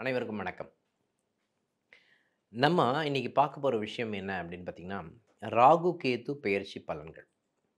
அனைவருக்கும் வணக்கம் நம்ம இன்னைக்கு பார்க்க போகிற விஷயம் என்ன அப்படின்னு பார்த்தீங்கன்னா ராகு கேது பெயர்ச்சி பலன்கள்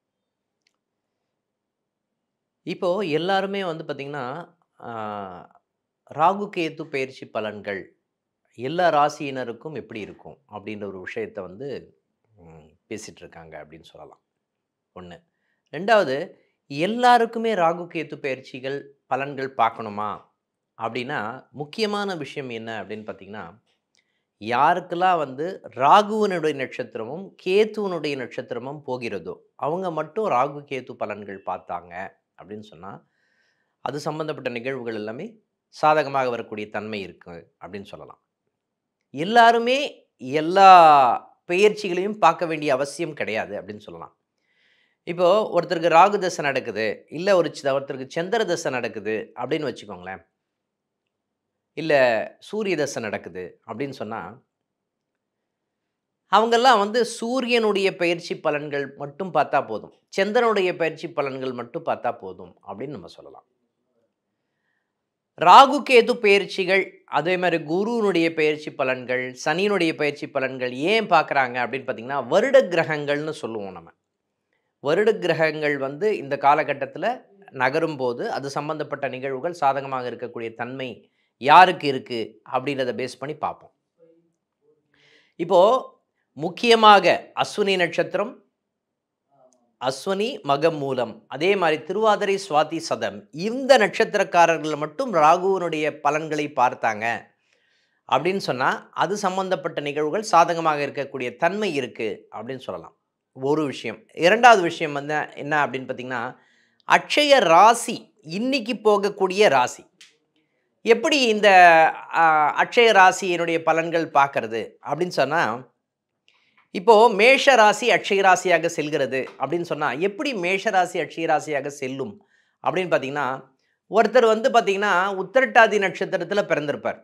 இப்போ எல்லாருமே வந்து பார்த்திங்கன்னா ஆஹ், ராகு கேது பெயர்ச்சி பலன்கள் எல்லா ராசியினருக்கும் எப்படி இருக்கும் அப்படின்ற ஒரு விஷயத்தை வந்து ம், பேசிட்டு இருக்காங்க அப்படின்னு சொல்லலாம் ஒன்று ரெண்டாவது எல்லாருக்குமே ராகு கேது பயிற்சிகள் பலன்கள் பார்க்கணுமா அப்படின்னா முக்கியமான விஷயம் என்ன அப்படின்னு பார்த்தீங்கன்னா யாருக்கெல்லாம் வந்து ராகுவனுடைய நட்சத்திரமும் கேத்துவனுடைய நட்சத்திரமும் போகிறதோ அவங்க மட்டும் ராகு கேத்து பலன்கள் பார்த்தாங்க அப்படின்னு சொன்னால் அது சம்பந்தப்பட்ட நிகழ்வுகள் எல்லாமே சாதகமாக வரக்கூடிய தன்மை இருக்கு அப்படின்னு சொல்லலாம் எல்லாருமே எல்லா பெயர்ச்சிகளையும் பார்க்க வேண்டிய அவசியம் கிடையாது அப்படின்னு சொல்லலாம் இப்போ ஒருத்தருக்கு ராகு தசை நடக்குது இல்லை ஒரு சி- ஒருத்தருக்கு சந்திர தசை நடக்குது அப்படின்னு வச்சுக்கோங்களேன் இல்லை சூரிய தசை நடக்குது அப்படின்னு சொன்னால் அவங்கெல்லாம் வந்து சூரியனுடைய பயிற்சி பலன்கள் மட்டும் பார்த்தா போதும் சந்திரனுடைய பயிற்சி பலன்கள் மட்டும் பார்த்தா போதும் அப்படின்னு நம்ம சொல்லலாம் ராகு கேது பயிற்சிகள் அதே மாதிரி குருனுடைய பயிற்சி பலன்கள் சனியினுடைய பயிற்சி பலன்கள் ஏன் பார்க்குறாங்க அப்படின்னு பார்த்தீங்கன்னா வருட கிரகங்கள்னு சொல்லுவோம் நம்ம வருட கிரகங்கள் வந்து இந்த காலகட்டத்தில் நகரும் போது அது சம்பந்தப்பட்ட நிகழ்வுகள் சாதகமாக இருக்கக்கூடிய தன்மை யாருக்கு இருக்கு அப்படின்றத பேஸ் பண்ணி பார்ப்போம் இப்போ முக்கியமாக அஸ்வினி நட்சத்திரம் அஸ்வினி மகம் மூலம் அதே மாதிரி திருவாதிரை சுவாதி சதம் இந்த நட்சத்திரக்காரர்கள் மட்டும் ராகுவனுடைய பலன்களை பார்த்தாங்க அப்படின்னு சொன்னால் அது சம்பந்தப்பட்ட நிகழ்வுகள் சாதகமாக இருக்கக்கூடிய தன்மை இருக்குது அப்படின்னு சொல்லலாம் ஒரு விஷயம் இரண்டாவது விஷயம் வந்து என்ன அப்படின்னு பார்த்தீங்கன்னா அட்சய ராசி இன்னைக்கு போகக்கூடிய ராசி எப்படி இந்த ஆ, அட்சய ராசியினுடைய பலன்கள் பார்க்கறது அப்படின்னு சொன்னால் இப்போது மேஷ ராசி அட்சய ராசியாக செல்கிறது அப்படின்னு சொன்னால் எப்படி மேஷ ராசி அட்சய ராசியாக செல்லும் அப்படின்னு பார்த்தீங்கன்னா ஒருத்தர் வந்து பார்த்தீங்கன்னா உத்திரட்டாதி நட்சத்திரத்தில் பிறந்திருப்பார்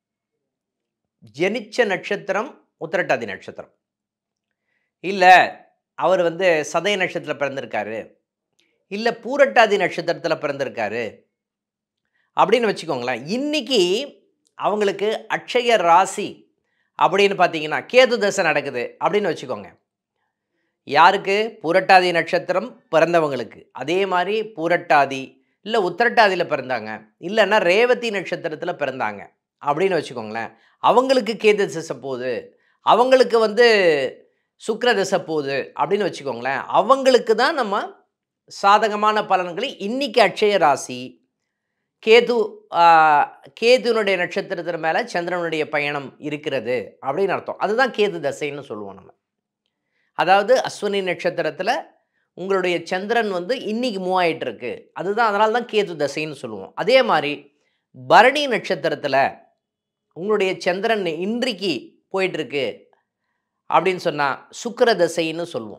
ஜெனிச்ச நட்சத்திரம் உத்திரட்டாதி நட்சத்திரம் இல்லை அவர் வந்து சதய நட்சத்திரத்தில் பிறந்திருக்காரு இல்லை பூரட்டாதி நட்சத்திரத்தில் பிறந்திருக்காரு அப்படின்னு வச்சுக்கோங்களேன் இன்னைக்கு அவங்களுக்கு அட்சய ராசி அப்படின்னு பார்த்தீங்கன்னா கேது தசை நடக்குது அப்படின்னு வச்சுக்கோங்க யாருக்கு பூரட்டாதி நட்சத்திரம் பிறந்தவங்களுக்கு அதே மாதிரி பூரட்டாதி இல்லை உத்திரட்டாதியில் பிறந்தாங்க இல்லைன்னா ரேவதி நட்சத்திரத்தில் பிறந்தாங்க அப்படின்னு வச்சுக்கோங்களேன் அவங்களுக்கு கேது திசை போகுது அவங்களுக்கு வந்து சுக்கிர திசை போகுது அப்படின்னு வச்சுக்கோங்களேன் அவங்களுக்கு தான் நம்ம சாதகமான பலன்களை இன்னைக்கு அட்சய ராசி கேது ஆஹ், கேதுனுடைய நட்சத்திரத்தின் மேலே சந்திரனுடைய பயணம் இருக்கிறது அப்படின்னு அர்த்தம் அதுதான் கேது தசைன்னு சொல்லுவோம் நம்ம அதாவது அஸ்வினி நட்சத்திரத்தில் உங்களுடைய சந்திரன் வந்து இன்னைக்கு மூவ் ஆயிட்டு இருக்கு அதுதான் அதனால தான் கேது தசைன்னு சொல்லுவோம் அதே மாதிரி பரணி நட்சத்திரத்தில் உங்களுடைய சந்திரன் இன்றைக்கு போயிட்டு இருக்கு அப்படின்னு சொன்னால் சுக்கிர தசைன்னு சொல்லுவோம்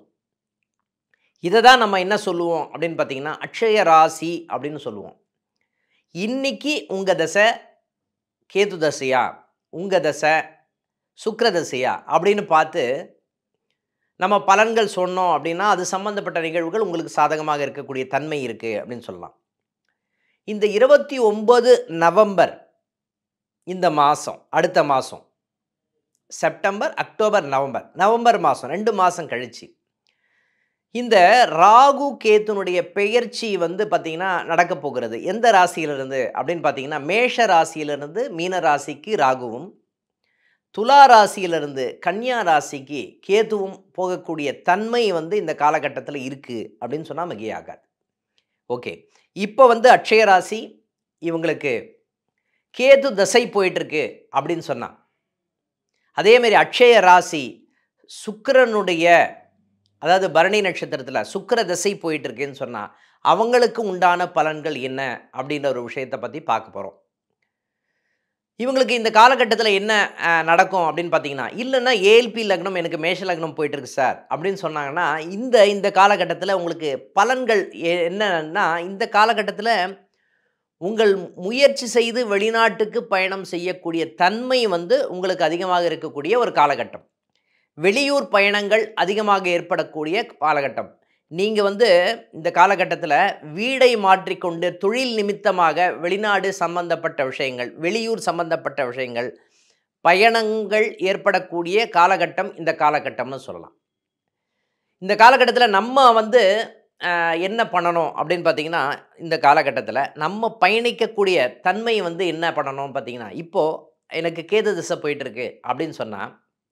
இதை தான் நம்ம என்ன சொல்லுவோம் அப்படின்னு பார்த்தீங்கன்னா அட்சய ராசி அப்படின்னு சொல்லுவோம் இன்னைக்கு உங்கள் தசை கேது தசையா உங்கள் தசை சுக்கிர தசையா அப்படின்னு பார்த்து நம்ம பலன்கள் சொன்னோம் அப்படின்னா அது சம்பந்தப்பட்ட நிகழ்வுகள் உங்களுக்கு சாதகமாக இருக்கக்கூடிய தன்மை இருக்குது அப்படின்னு சொல்லலாம் இந்த இருபத்தி ஒம்பது நவம்பர் இந்த மாதம் அடுத்த மாதம் செப்டம்பர் அக்டோபர் நவம்பர் நவம்பர் மாதம் ரெண்டு மாதம் கழிச்சு இந்த ராகு கேத்துனுடைய பெயர்ச்சி வந்து பார்த்திங்கன்னா நடக்க போகிறது எந்த ராசியிலிருந்து அப்படின்னு பார்த்தீங்கன்னா மேஷ ராசியிலிருந்து மீன ராசிக்கு ராகுவும் துலா ராசியிலிருந்து கன்னியா ராசிக்கு கேதுவும் போகக்கூடிய தன்மை வந்து இந்த காலகட்டத்தில் இருக்குது அப்படின்னு சொன்னால் மிகையாகாது ஓகே இப்போ வந்து அட்சய ராசி இவங்களுக்கு கேது தசை போயிட்டுருக்கு அப்படின்னு சொன்னா அதேமாரி அட்சய ராசி சுக்கிரனுடைய அதாவது பரணி நட்சத்திரத்தில் சுக்கிர திசை போயிட்டு இருக்குன்னு சொன்னால் அவங்களுக்கு உண்டான பலன்கள் என்ன அப்படின்ற ஒரு விஷயத்தை பற்றி பார்க்க போகிறோம் இவங்களுக்கு இந்த காலகட்டத்தில் என்ன அஹ், நடக்கும் அப்படின்னு பார்த்தீங்கன்னா இல்லைன்னா ஏஎல்பி லக்னம் எனக்கு மேஷ லக்னம் போயிட்டு இருக்கு சார் அப்படின்னு சொன்னாங்கன்னா இந்த இந்த காலகட்டத்தில் உங்களுக்கு பலன்கள் எ- என்னன்னா இந்த காலகட்டத்தில் உங்கள் முயற்சி செய்து வெளிநாட்டுக்கு பயணம் செய்யக்கூடிய தன்மை வந்து உங்களுக்கு அதிகமாக இருக்கக்கூடிய ஒரு காலகட்டம் வெளியூர் பயணங்கள் அதிகமாக ஏற்படக்கூடிய காலகட்டம் நீங்கள் வந்து இந்த காலகட்டத்தில் வீடை மாற்றிக்கொண்டு தொழில் நிமித்தமாக வெளிநாடு சம்பந்தப்பட்ட விஷயங்கள் வெளியூர் சம்பந்தப்பட்ட விஷயங்கள் பயணங்கள் ஏற்படக்கூடிய காலகட்டம் இந்த காலகட்டம்னு சொல்லலாம் இந்த காலகட்டத்தில் நம்ம வந்து அஹ், என்ன பண்ணணும் அப்படின்னு பார்த்தீங்கன்னா இந்த காலகட்டத்தில் நம்ம பயணிக்கக்கூடிய தன்மை வந்து என்ன பண்ணணும் பார்த்தீங்கன்னா இப்போது எனக்கு கேது திசை போயிட்டுருக்கு அப்படின்னு சொன்னால்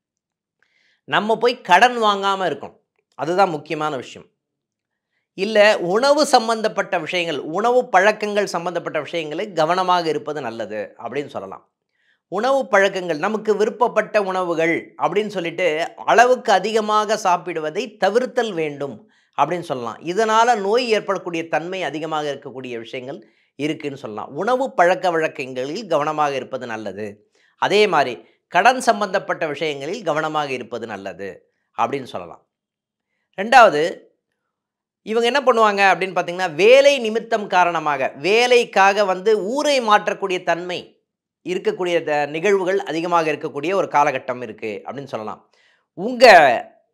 நம்ம போய் கடன் வாங்காமல் இருக்கணும் அதுதான் முக்கியமான விஷயம் இல்லை உணவு சம்பந்தப்பட்ட விஷயங்கள் உணவு பழக்கங்கள் சம்பந்தப்பட்ட விஷயங்களில் கவனமாக இருப்பது நல்லது அப்படின்னு சொல்லலாம் உணவு பழக்கங்கள் நமக்கு விருப்பப்பட்ட உணவுகள் அப்படின்னு சொல்லிட்டு அளவுக்கு அதிகமாக சாப்பிடுவதை தவிர்த்தல் வேண்டும் அப்படின்னு சொல்லலாம் இதனால் நோய் ஏற்படக்கூடிய தன்மை அதிகமாக இருக்கக்கூடிய விஷயங்கள் இருக்குன்னு சொல்லலாம் உணவு பழக்க வழக்கங்களில் கவனமாக இருப்பது நல்லது அதே மாதிரி கடன் சம்பந்தப்பட்ட விஷயங்களில் கவனமாக இருப்பது நல்லது அப்படின்னு சொல்லலாம் ரெண்டாவது இவங்க என்ன பண்ணுவாங்க அப்படின்னு பார்த்தீங்கன்னா வேலை நிமித்தம் காரணமாக வேலைக்காக வந்து ஊரை மாற்றக்கூடிய தன்மை இருக்கக்கூடிய த- நிகழ்வுகள் அதிகமாக இருக்கக்கூடிய ஒரு காலகட்டம் இருக்குது அப்படின்னு சொல்லலாம் உங்கள்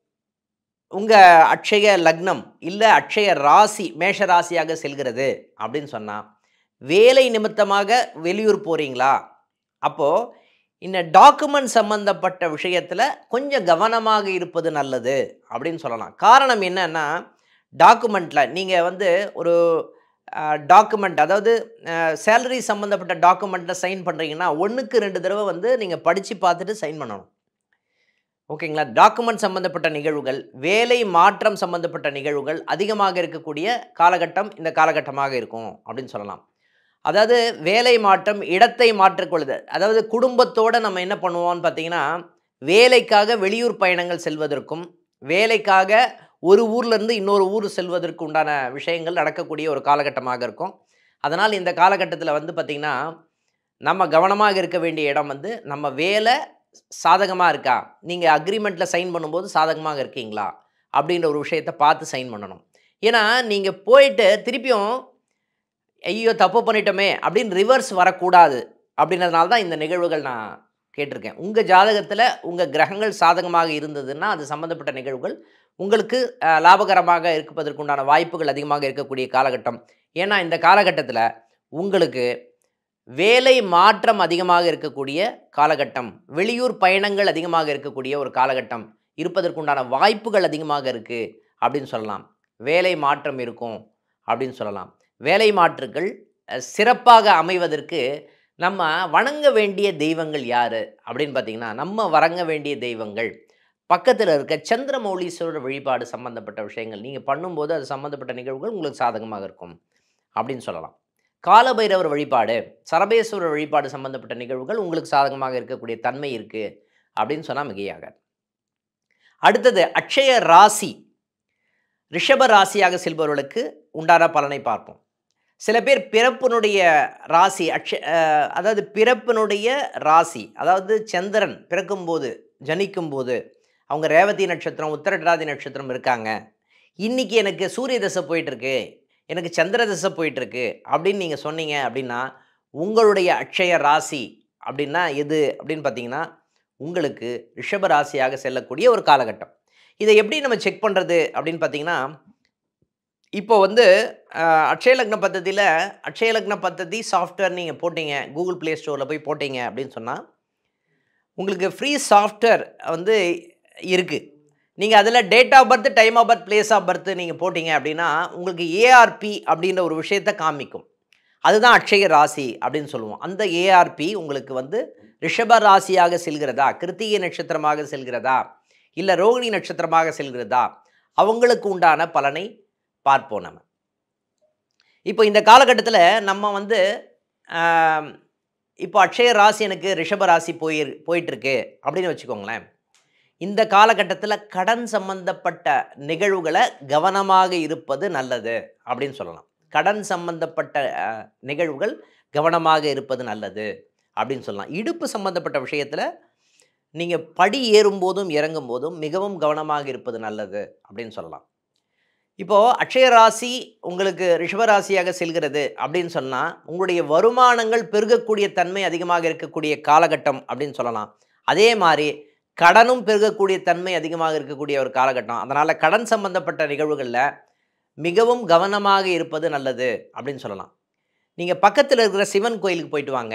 உங்கள் அட்சய லக்னம் இல்லை அட்சய ராசி மேஷ ராசியாக செல்கிறது அப்படின்னு சொன்னால் வேலை நிமித்தமாக வெளியூர் போகிறீங்களா அப்போது இந்த டாக்குமெண்ட் சம்மந்தப்பட்ட விஷயத்தில் கொஞ்சம் கவனமாக இருப்பது நல்லது அப்படின்னு சொல்லலாம் காரணம் என்னன்னா டாக்குமெண்ட்டில் நீங்கள் வந்து ஒரு டாக்குமெண்ட் அதாவது சேலரி சம்மந்தப்பட்ட டாக்குமெண்ட்டில் சைன் பண்ணுறீங்கன்னா ஒன்றுக்கு ரெண்டு தடவை வந்து நீங்கள் படித்து பார்த்துட்டு சைன் பண்ணணும் ஓகேங்களா டாக்குமெண்ட் சம்மந்தப்பட்ட நிகழ்வுகள் வேலை மாற்றம் சம்மந்தப்பட்ட நிகழ்வுகள் அதிகமாக இருக்கக்கூடிய காலகட்டம் இந்த காலகட்டமாக இருக்கும் அப்படின்னு சொல்லலாம் அதாவது வேலை மாற்றம் இடத்தை மாற்றிக்கொள்ளுது அதாவது குடும்பத்தோடு நம்ம என்ன பண்ணுவோம்னு பார்த்தீங்கன்னா வேலைக்காக வெளியூர் பயணங்கள் செல்வதற்கும் வேலைக்காக ஒரு ஊர்லேருந்து இன்னொரு ஊர் செல்வதற்கு உண்டான விஷயங்கள் நடக்கக்கூடிய ஒரு காலகட்டமாக இருக்கும் அதனால் இந்த காலகட்டத்தில் வந்து பார்த்திங்கன்னா நம்ம கவனமாக இருக்க வேண்டிய இடம் வந்து நம்ம வேலை சாதகமாக இருக்கா நீங்கள் அக்ரிமெண்ட்டில் சைன் பண்ணும்போது சாதகமாக இருக்கீங்களா அப்படின்ற ஒரு விஷயத்தை பார்த்து சைன் பண்ணணும் ஏன்னா நீங்கள் போயிட்டு திருப்பியும் ஐயோ தப்பு பண்ணிட்டோமே அப்படின்னு ரிவர்ஸ் வரக்கூடாது அப்படின்றதுனால தான் இந்த நிகழ்வுகள் நான் கேட்டிருக்கேன் உங்கள் ஜாதகத்தில் உங்கள் கிரகங்கள் சாதகமாக இருந்ததுன்னா அது சம்மந்தப்பட்ட நிகழ்வுகள் உங்களுக்கு அஹ், லாபகரமாக இருப்பதற்குண்டான வாய்ப்புகள் அதிகமாக இருக்கக்கூடிய காலகட்டம் ஏன்னா இந்த காலகட்டத்தில் உங்களுக்கு வேலை மாற்றம் அதிகமாக இருக்கக்கூடிய காலகட்டம் வெளியூர் பயணங்கள் அதிகமாக இருக்கக்கூடிய ஒரு காலகட்டம் இருப்பதற்குண்டான வாய்ப்புகள் அதிகமாக இருக்குது அப்படின்னு சொல்லலாம் வேலை மாற்றம் இருக்கும் அப்படின்னு சொல்லலாம் வேலை மாற்றுகள் அஹ், சிறப்பாக அமைவதற்கு நம்ம வணங்க வேண்டிய தெய்வங்கள் யார் அப்படின்னு பார்த்தீங்கன்னா நம்ம வணங்க வேண்டிய தெய்வங்கள் பக்கத்தில் இருக்க சந்திரமௌலீஸ்வரர் வழிபாடு சம்பந்தப்பட்ட விஷயங்கள் நீங்கள் பண்ணும்போது அது சம்பந்தப்பட்ட நிகழ்வுகள் உங்களுக்கு சாதகமாக இருக்கும் அப்படின்னு சொல்லலாம் காலபைரவர் வழிபாடு சரபேஸ்வரர் வழிபாடு சம்பந்தப்பட்ட நிகழ்வுகள் உங்களுக்கு சாதகமாக இருக்கக்கூடிய தன்மை இருக்குது அப்படின்னு சொன்னால் மிகையாக அடுத்தது அக்ஷய ராசி ரிஷப ராசியாக செல்பவர்களுக்கு உண்டான பலனை பார்ப்போம் சில பேர் பிறப்பினுடைய ராசி அக்ஷ அஹ், அதாவது பிறப்பினுடைய ராசி அதாவது சந்திரன் பிறக்கும்போது ஜனிக்கும்போது அவங்க ரேவதி நட்சத்திரம் உத்தரடாதி நட்சத்திரம் இருக்காங்க இன்னைக்கு எனக்கு சூரிய தசை போயிட்டுருக்கு எனக்கு சந்திர தசை போயிட்டுருக்கு அப்படின்னு நீங்கள் சொன்னீங்க அப்படின்னா உங்களுடைய அக்ஷய ராசி அப்படின்னா எது அப்படின்னு பார்த்தீங்கன்னா உங்களுக்கு ரிஷப ராசியாக செல்லக்கூடிய ஒரு காலகட்டம் இதை எப்படி நம்ம செக் பண்ணுறது அப்படின்னு பார்த்தீங்கன்னா இப்போ வந்து அஹ், அக்ஷய லக்ன பദ്ധதியில் அக்ஷய லக்ன பദ്ധதி சாஃப்ட்வேர் நீங்கள் போட்டீங்க கூகுள் ப்ளே ஸ்டோரில் போய் போட்டீங்க அப்படின்னு சொன்னால் உங்களுக்கு ஃப்ரீ சாஃப்ட்வேர் வந்து இருக்குது நீங்கள் அதில் date of birth time of birth place of birth நீங்கள் போட்டீங்க அப்படின்னா உங்களுக்கு ஏஆர்பி அப்படின்ற ஒரு விஷயத்தை காமிக்கும் அதுதான் அக்ஷய ராசி அப்படின்னு சொல்லுவோம் அந்த ஏஆர்பி உங்களுக்கு வந்து ரிஷப ராசியாக செல்கிறதா கிருத்திகை நட்சத்திரமாக செல்கிறதா இல்லை ரோகிணி நட்சத்திரமாக செல்கிறதா அவங்களுக்கு உண்டான பலனை பார்ப்போம் நம்ம இப்போ இந்த காலகட்டத்தில் நம்ம வந்து ஆம், இப்போ அக்ஷய ராசி எனக்கு ரிஷப ராசி போய் போயிட்டுருக்கு அப்படின்னு வச்சுக்கோங்களேன் இந்த காலகட்டத்தில் கடன் சம்பந்தப்பட்ட நிகழ்வுகளை கவனமாக இருப்பது நல்லது அப்படின்னு சொல்லலாம் கடன் சம்பந்தப்பட்ட அஹ், நிகழ்வுகள் கவனமாக இருப்பது நல்லது அப்படின்னு சொல்லலாம் இடுப்பு சம்பந்தப்பட்ட விஷயத்தில் நீங்கள் படி ஏறும்போதும் இறங்கும் போதும் மிகவும் கவனமாக இருப்பது நல்லது அப்படின்னு சொல்லலாம் இப்போது அக்ஷய ராசி உங்களுக்கு ரிஷபராசியாக செல்கிறது அப்படின்னு சொன்னால் உங்களுடைய வருமானங்கள் பெருகக்கூடிய தன்மை அதிகமாக இருக்கக்கூடிய காலகட்டம் அப்படின்னு சொல்லலாம் அதே மாதிரி கடனும் பெருகக்கூடிய தன்மை அதிகமாக இருக்கக்கூடிய ஒரு காலகட்டம் அதனால் கடன் சம்பந்தப்பட்ட நிகழ்வுகளில் மிகவும் கவனமாக இருப்பது நல்லது அப்படின்னு சொல்லலாம் நீங்கள் பக்கத்தில் இருக்கிற சிவன் கோயிலுக்கு போயிட்டு வாங்க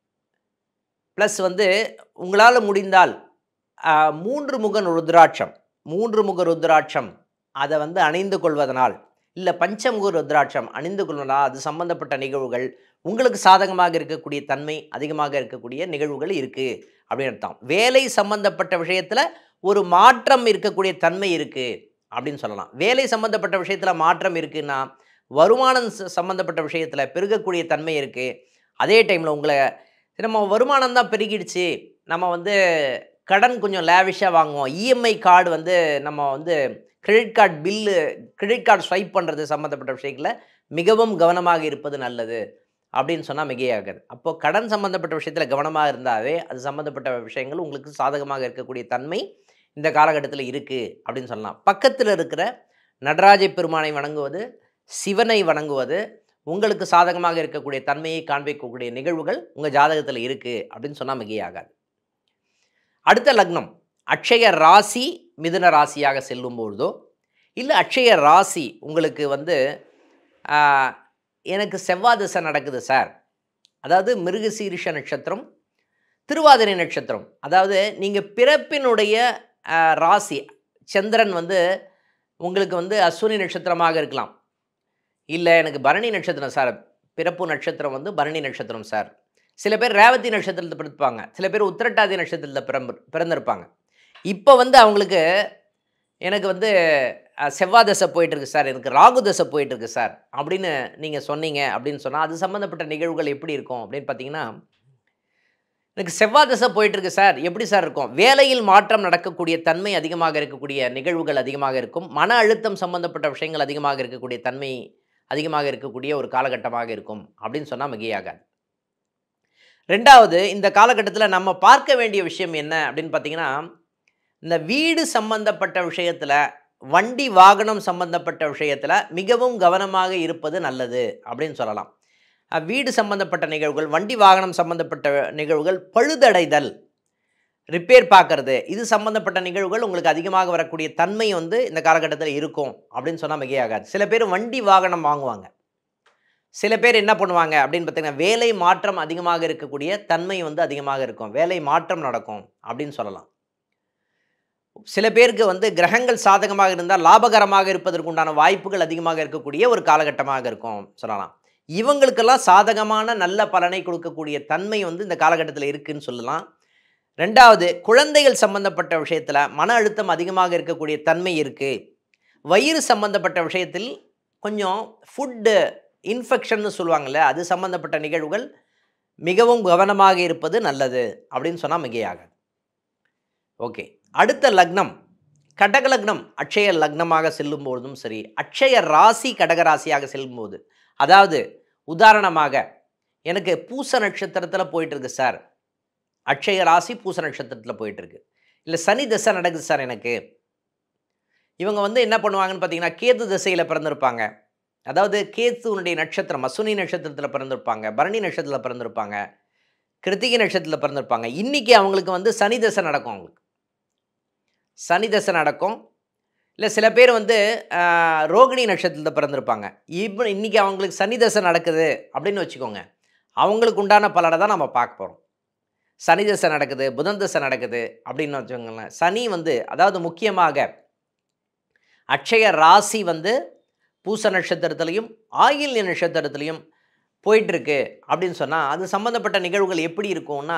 ப்ளஸ் வந்து உங்களால் முடிந்தால் ஆ, மூன்று முக ருத்ராட்சம் மூன்று முக ருத்ராட்சம் அதை வந்து அணிந்து கொள்வதனால் இல்லை பஞ்சமுக ருத்ராட்சம் அணிந்து கொள்வதனால் அது சம்பந்தப்பட்ட நிகழ்வுகள் உங்களுக்கு சாதகமாக இருக்கக்கூடிய தன்மை அதிகமாக இருக்கக்கூடிய நிகழ்வுகள் இருக்குது அப்படின்னு அர்த்தம் வேலை சம்பந்தப்பட்ட விஷயத்தில் ஒரு மாற்றம் இருக்கக்கூடிய தன்மை இருக்குது அப்படின்னு சொல்லலாம் வேலை சம்பந்தப்பட்ட விஷயத்தில் மாற்றம் இருக்குன்னா வருமானம் ச- சம்பந்தப்பட்ட விஷயத்தில் பெருகக்கூடிய தன்மை இருக்குது அதே டைமில் உங்களை நம்ம வருமானம் தான் பெருகிடுச்சு நம்ம வந்து கடன் கொஞ்சம் லேவிஷாக வாங்குவோம் இஎம்ஐ கார்டு வந்து நம்ம வந்து credit card bill credit card swipe பண்ணுறது சம்மந்தப்பட்ட விஷயத்தில் மிகவும் கவனமாக இருப்பது நல்லது அப்படின்னு சொன்னால் மிகையாகாது அப்போ கடன் சம்மந்தப்பட்ட விஷயத்தில் கவனமாக இருந்தாவே அது சம்மந்தப்பட்ட விஷயங்கள் உங்களுக்கு சாதகமாக இருக்கக்கூடிய தன்மை இந்த காலகட்டத்தில் இருக்குது அப்படின்னு சொல்லலாம் பக்கத்தில் இருக்கிற நடராஜ பெருமானை வணங்குவது சிவனை வணங்குவது உங்களுக்கு சாதகமாக இருக்கக்கூடிய தன்மையை காண்பிக்கக்கூடிய நிகழ்வுகள் உங்கள் ஜாதகத்தில் இருக்குது அப்படின்னு சொன்னால் மிகையாகாது அடுத்த லக்னம் அக்ஷய ராசி மிதுன ராசியாக செல்லும் பொழுதோ இல்லை அக்ஷய ராசி உங்களுக்கு வந்து ஆஹ், எனக்கு செவ்வாய் திசை நடக்குது சார் அதாவது மிருகசீரிஷ நட்சத்திரம் திருவாதிரை நட்சத்திரம் அதாவது நீங்கள் பிறப்பினுடைய ஆஹ், ராசி சந்திரன் வந்து உங்களுக்கு வந்து அஸ்வினி நட்சத்திரமாக இருக்கலாம் இல்லை எனக்கு பரணி நட்சத்திரம் சார் பிறப்பு நட்சத்திரம் வந்து பரணி நட்சத்திரம் சார் சில பேர் ரேவதி நட்சத்திரத்தில் பிறப்பாங்க சில பேர் உத்திரட்டாதி நட்சத்திரத்தில் பிறந்து பிறந்திருப்பாங்க இப்போ வந்து அவங்களுக்கு எனக்கு வந்து அஹ், செவ்வாய் தசை போயிட்டுருக்கு சார் எனக்கு ராகு தசை போயிட்டுருக்கு சார் அப்படின்னு நீங்கள் சொன்னீங்க அப்படின்னு சொன்னால் அது சம்மந்தப்பட்ட நிகழ்வுகள் எப்படி இருக்கும் அப்படின்னு பார்த்தீங்கன்னா எனக்கு செவ்வாய் தசை போயிட்டுருக்கு சார் எப்படி சார் இருக்கும் வேலையில் மாற்றம் நடக்கக்கூடிய தன்மை அதிகமாக இருக்கக்கூடிய நிகழ்வுகள் அதிகமாக இருக்கும் மன அழுத்தம் சம்பந்தப்பட்ட விஷயங்கள் அதிகமாக இருக்கக்கூடிய தன்மை அதிகமாக இருக்கக்கூடிய ஒரு காலகட்டமாக இருக்கும் அப்படின்னு சொன்னால் மிகையாகாது ரெண்டாவது இந்த காலகட்டத்தில் நம்ம பார்க்க வேண்டிய விஷயம் என்ன அப்படின்னு பார்த்தீங்கன்னா இந்த வீடு சம்பந்தப்பட்ட விஷயத்தில் வண்டி வாகனம் சம்பந்தப்பட்ட விஷயத்தில் மிகவும் கவனமாக இருப்பது நல்லது அப்படின்னு சொல்லலாம் அஹ் வீடு சம்பந்தப்பட்ட நிகழ்வுகள் வண்டி வாகனம் சம்பந்தப்பட்ட நிகழ்வுகள் பழுதடைதல் ரிப்பேர் பார்க்கறது இது சம்பந்தப்பட்ட நிகழ்வுகள் உங்களுக்கு அதிகமாக வரக்கூடிய தன்மை வந்து இந்த காலகட்டத்தில் இருக்கும் அப்படின்னு சொன்னால் மிகையாகாது சில பேர் வண்டி வாகனம் வாங்குவாங்க சில பேர் என்ன பண்ணுவாங்க அப்படின்னு பார்த்தீங்கன்னா வேலை மாற்றம் அதிகமாக இருக்கக்கூடிய தன்மை வந்து அதிகமாக இருக்கும் வேலை மாற்றம் நடக்கும் அப்படின்னு சொல்லலாம் சில பேருக்கு வந்து கிரகங்கள் சாதகமாக இருந்தால் லாபகரமாக இருப்பதற்கு உண்டான வாய்ப்புகள் அதிகமாக இருக்கக்கூடிய ஒரு காலகட்டமாக இருக்கும் சொல்லலாம் இவங்களுக்கெல்லாம் சாதகமான நல்ல பலனை கொடுக்கக்கூடிய தன்மை வந்து இந்த காலகட்டத்தில் இருக்குன்னு சொல்லலாம் ரெண்டாவது குழந்தைகள் சம்பந்தப்பட்ட விஷயத்தில் மன அழுத்தம் அதிகமாக இருக்கக்கூடிய தன்மை இருக்குது வயிறு சம்பந்தப்பட்ட விஷயத்தில் கொஞ்சம் ஃபுட்டு இன்ஃபெக்ஷன்னு சொல்லுவாங்கள்ல அது சம்பந்தப்பட்ட நிகழ்வுகள் மிகவும் கவனமாக இருப்பது நல்லது அப்படின்னு சொன்னால் மிகையாகாது ஓகே அடுத்த லக்னம் கடக லக்னம் அட்சய லக்னமாக செல்லும் பொழுதும் சரி அட்சய ராசி கடக ராசியாக செல்லும்போது அதாவது உதாரணமாக எனக்கு பூச நட்சத்திரத்தில் போயிட்டு இருக்கு சார் அட்சய ராசி பூச நட்சத்திரத்தில் போயிட்டு இருக்கு இல்லை சனி தசை நடக்குது சார் எனக்கு இவங்க வந்து என்ன பண்ணுவாங்கன்னு பார்த்தீங்கன்னா கேது திசையில் பிறந்திருப்பாங்க அதாவது கேத்துனுடைய நட்சத்திரம் அஸ்வினி நட்சத்திரத்தில் பிறந்திருப்பாங்க பரணி நட்சத்திரத்தில் பிறந்திருப்பாங்க கிருத்திகை நட்சத்திரத்தில் பிறந்திருப்பாங்க இன்றைக்கி அவங்களுக்கு வந்து சனி தசை நடக்கும் அவங்களுக்கு சனி தசை நடக்கும் இல்லை சில பேர் வந்து ஆஹ், ரோகிணி நட்சத்திரத்தில் பிறந்திருப்பாங்க இப்போ இன்றைக்கி அவங்களுக்கு சனி தசை நடக்குது அப்படின்னு வச்சுக்கோங்க அவங்களுக்கு உண்டான பலனை தான் நம்ம பார்க்க போகிறோம் சனி தசை நடக்குது புதன் தசை நடக்குது அப்படின்னு வச்சுக்கோங்களேன் சனி வந்து அதாவது முக்கியமாக அட்சய ராசி வந்து பூச நட்சத்திரத்துலையும் ஆயில்ய நட்சத்திரத்துலையும் போயிட்டுருக்கு அப்படின்னு சொன்னால் அது சம்மந்தப்பட்ட நிகழ்வுகள் எப்படி இருக்கும்னா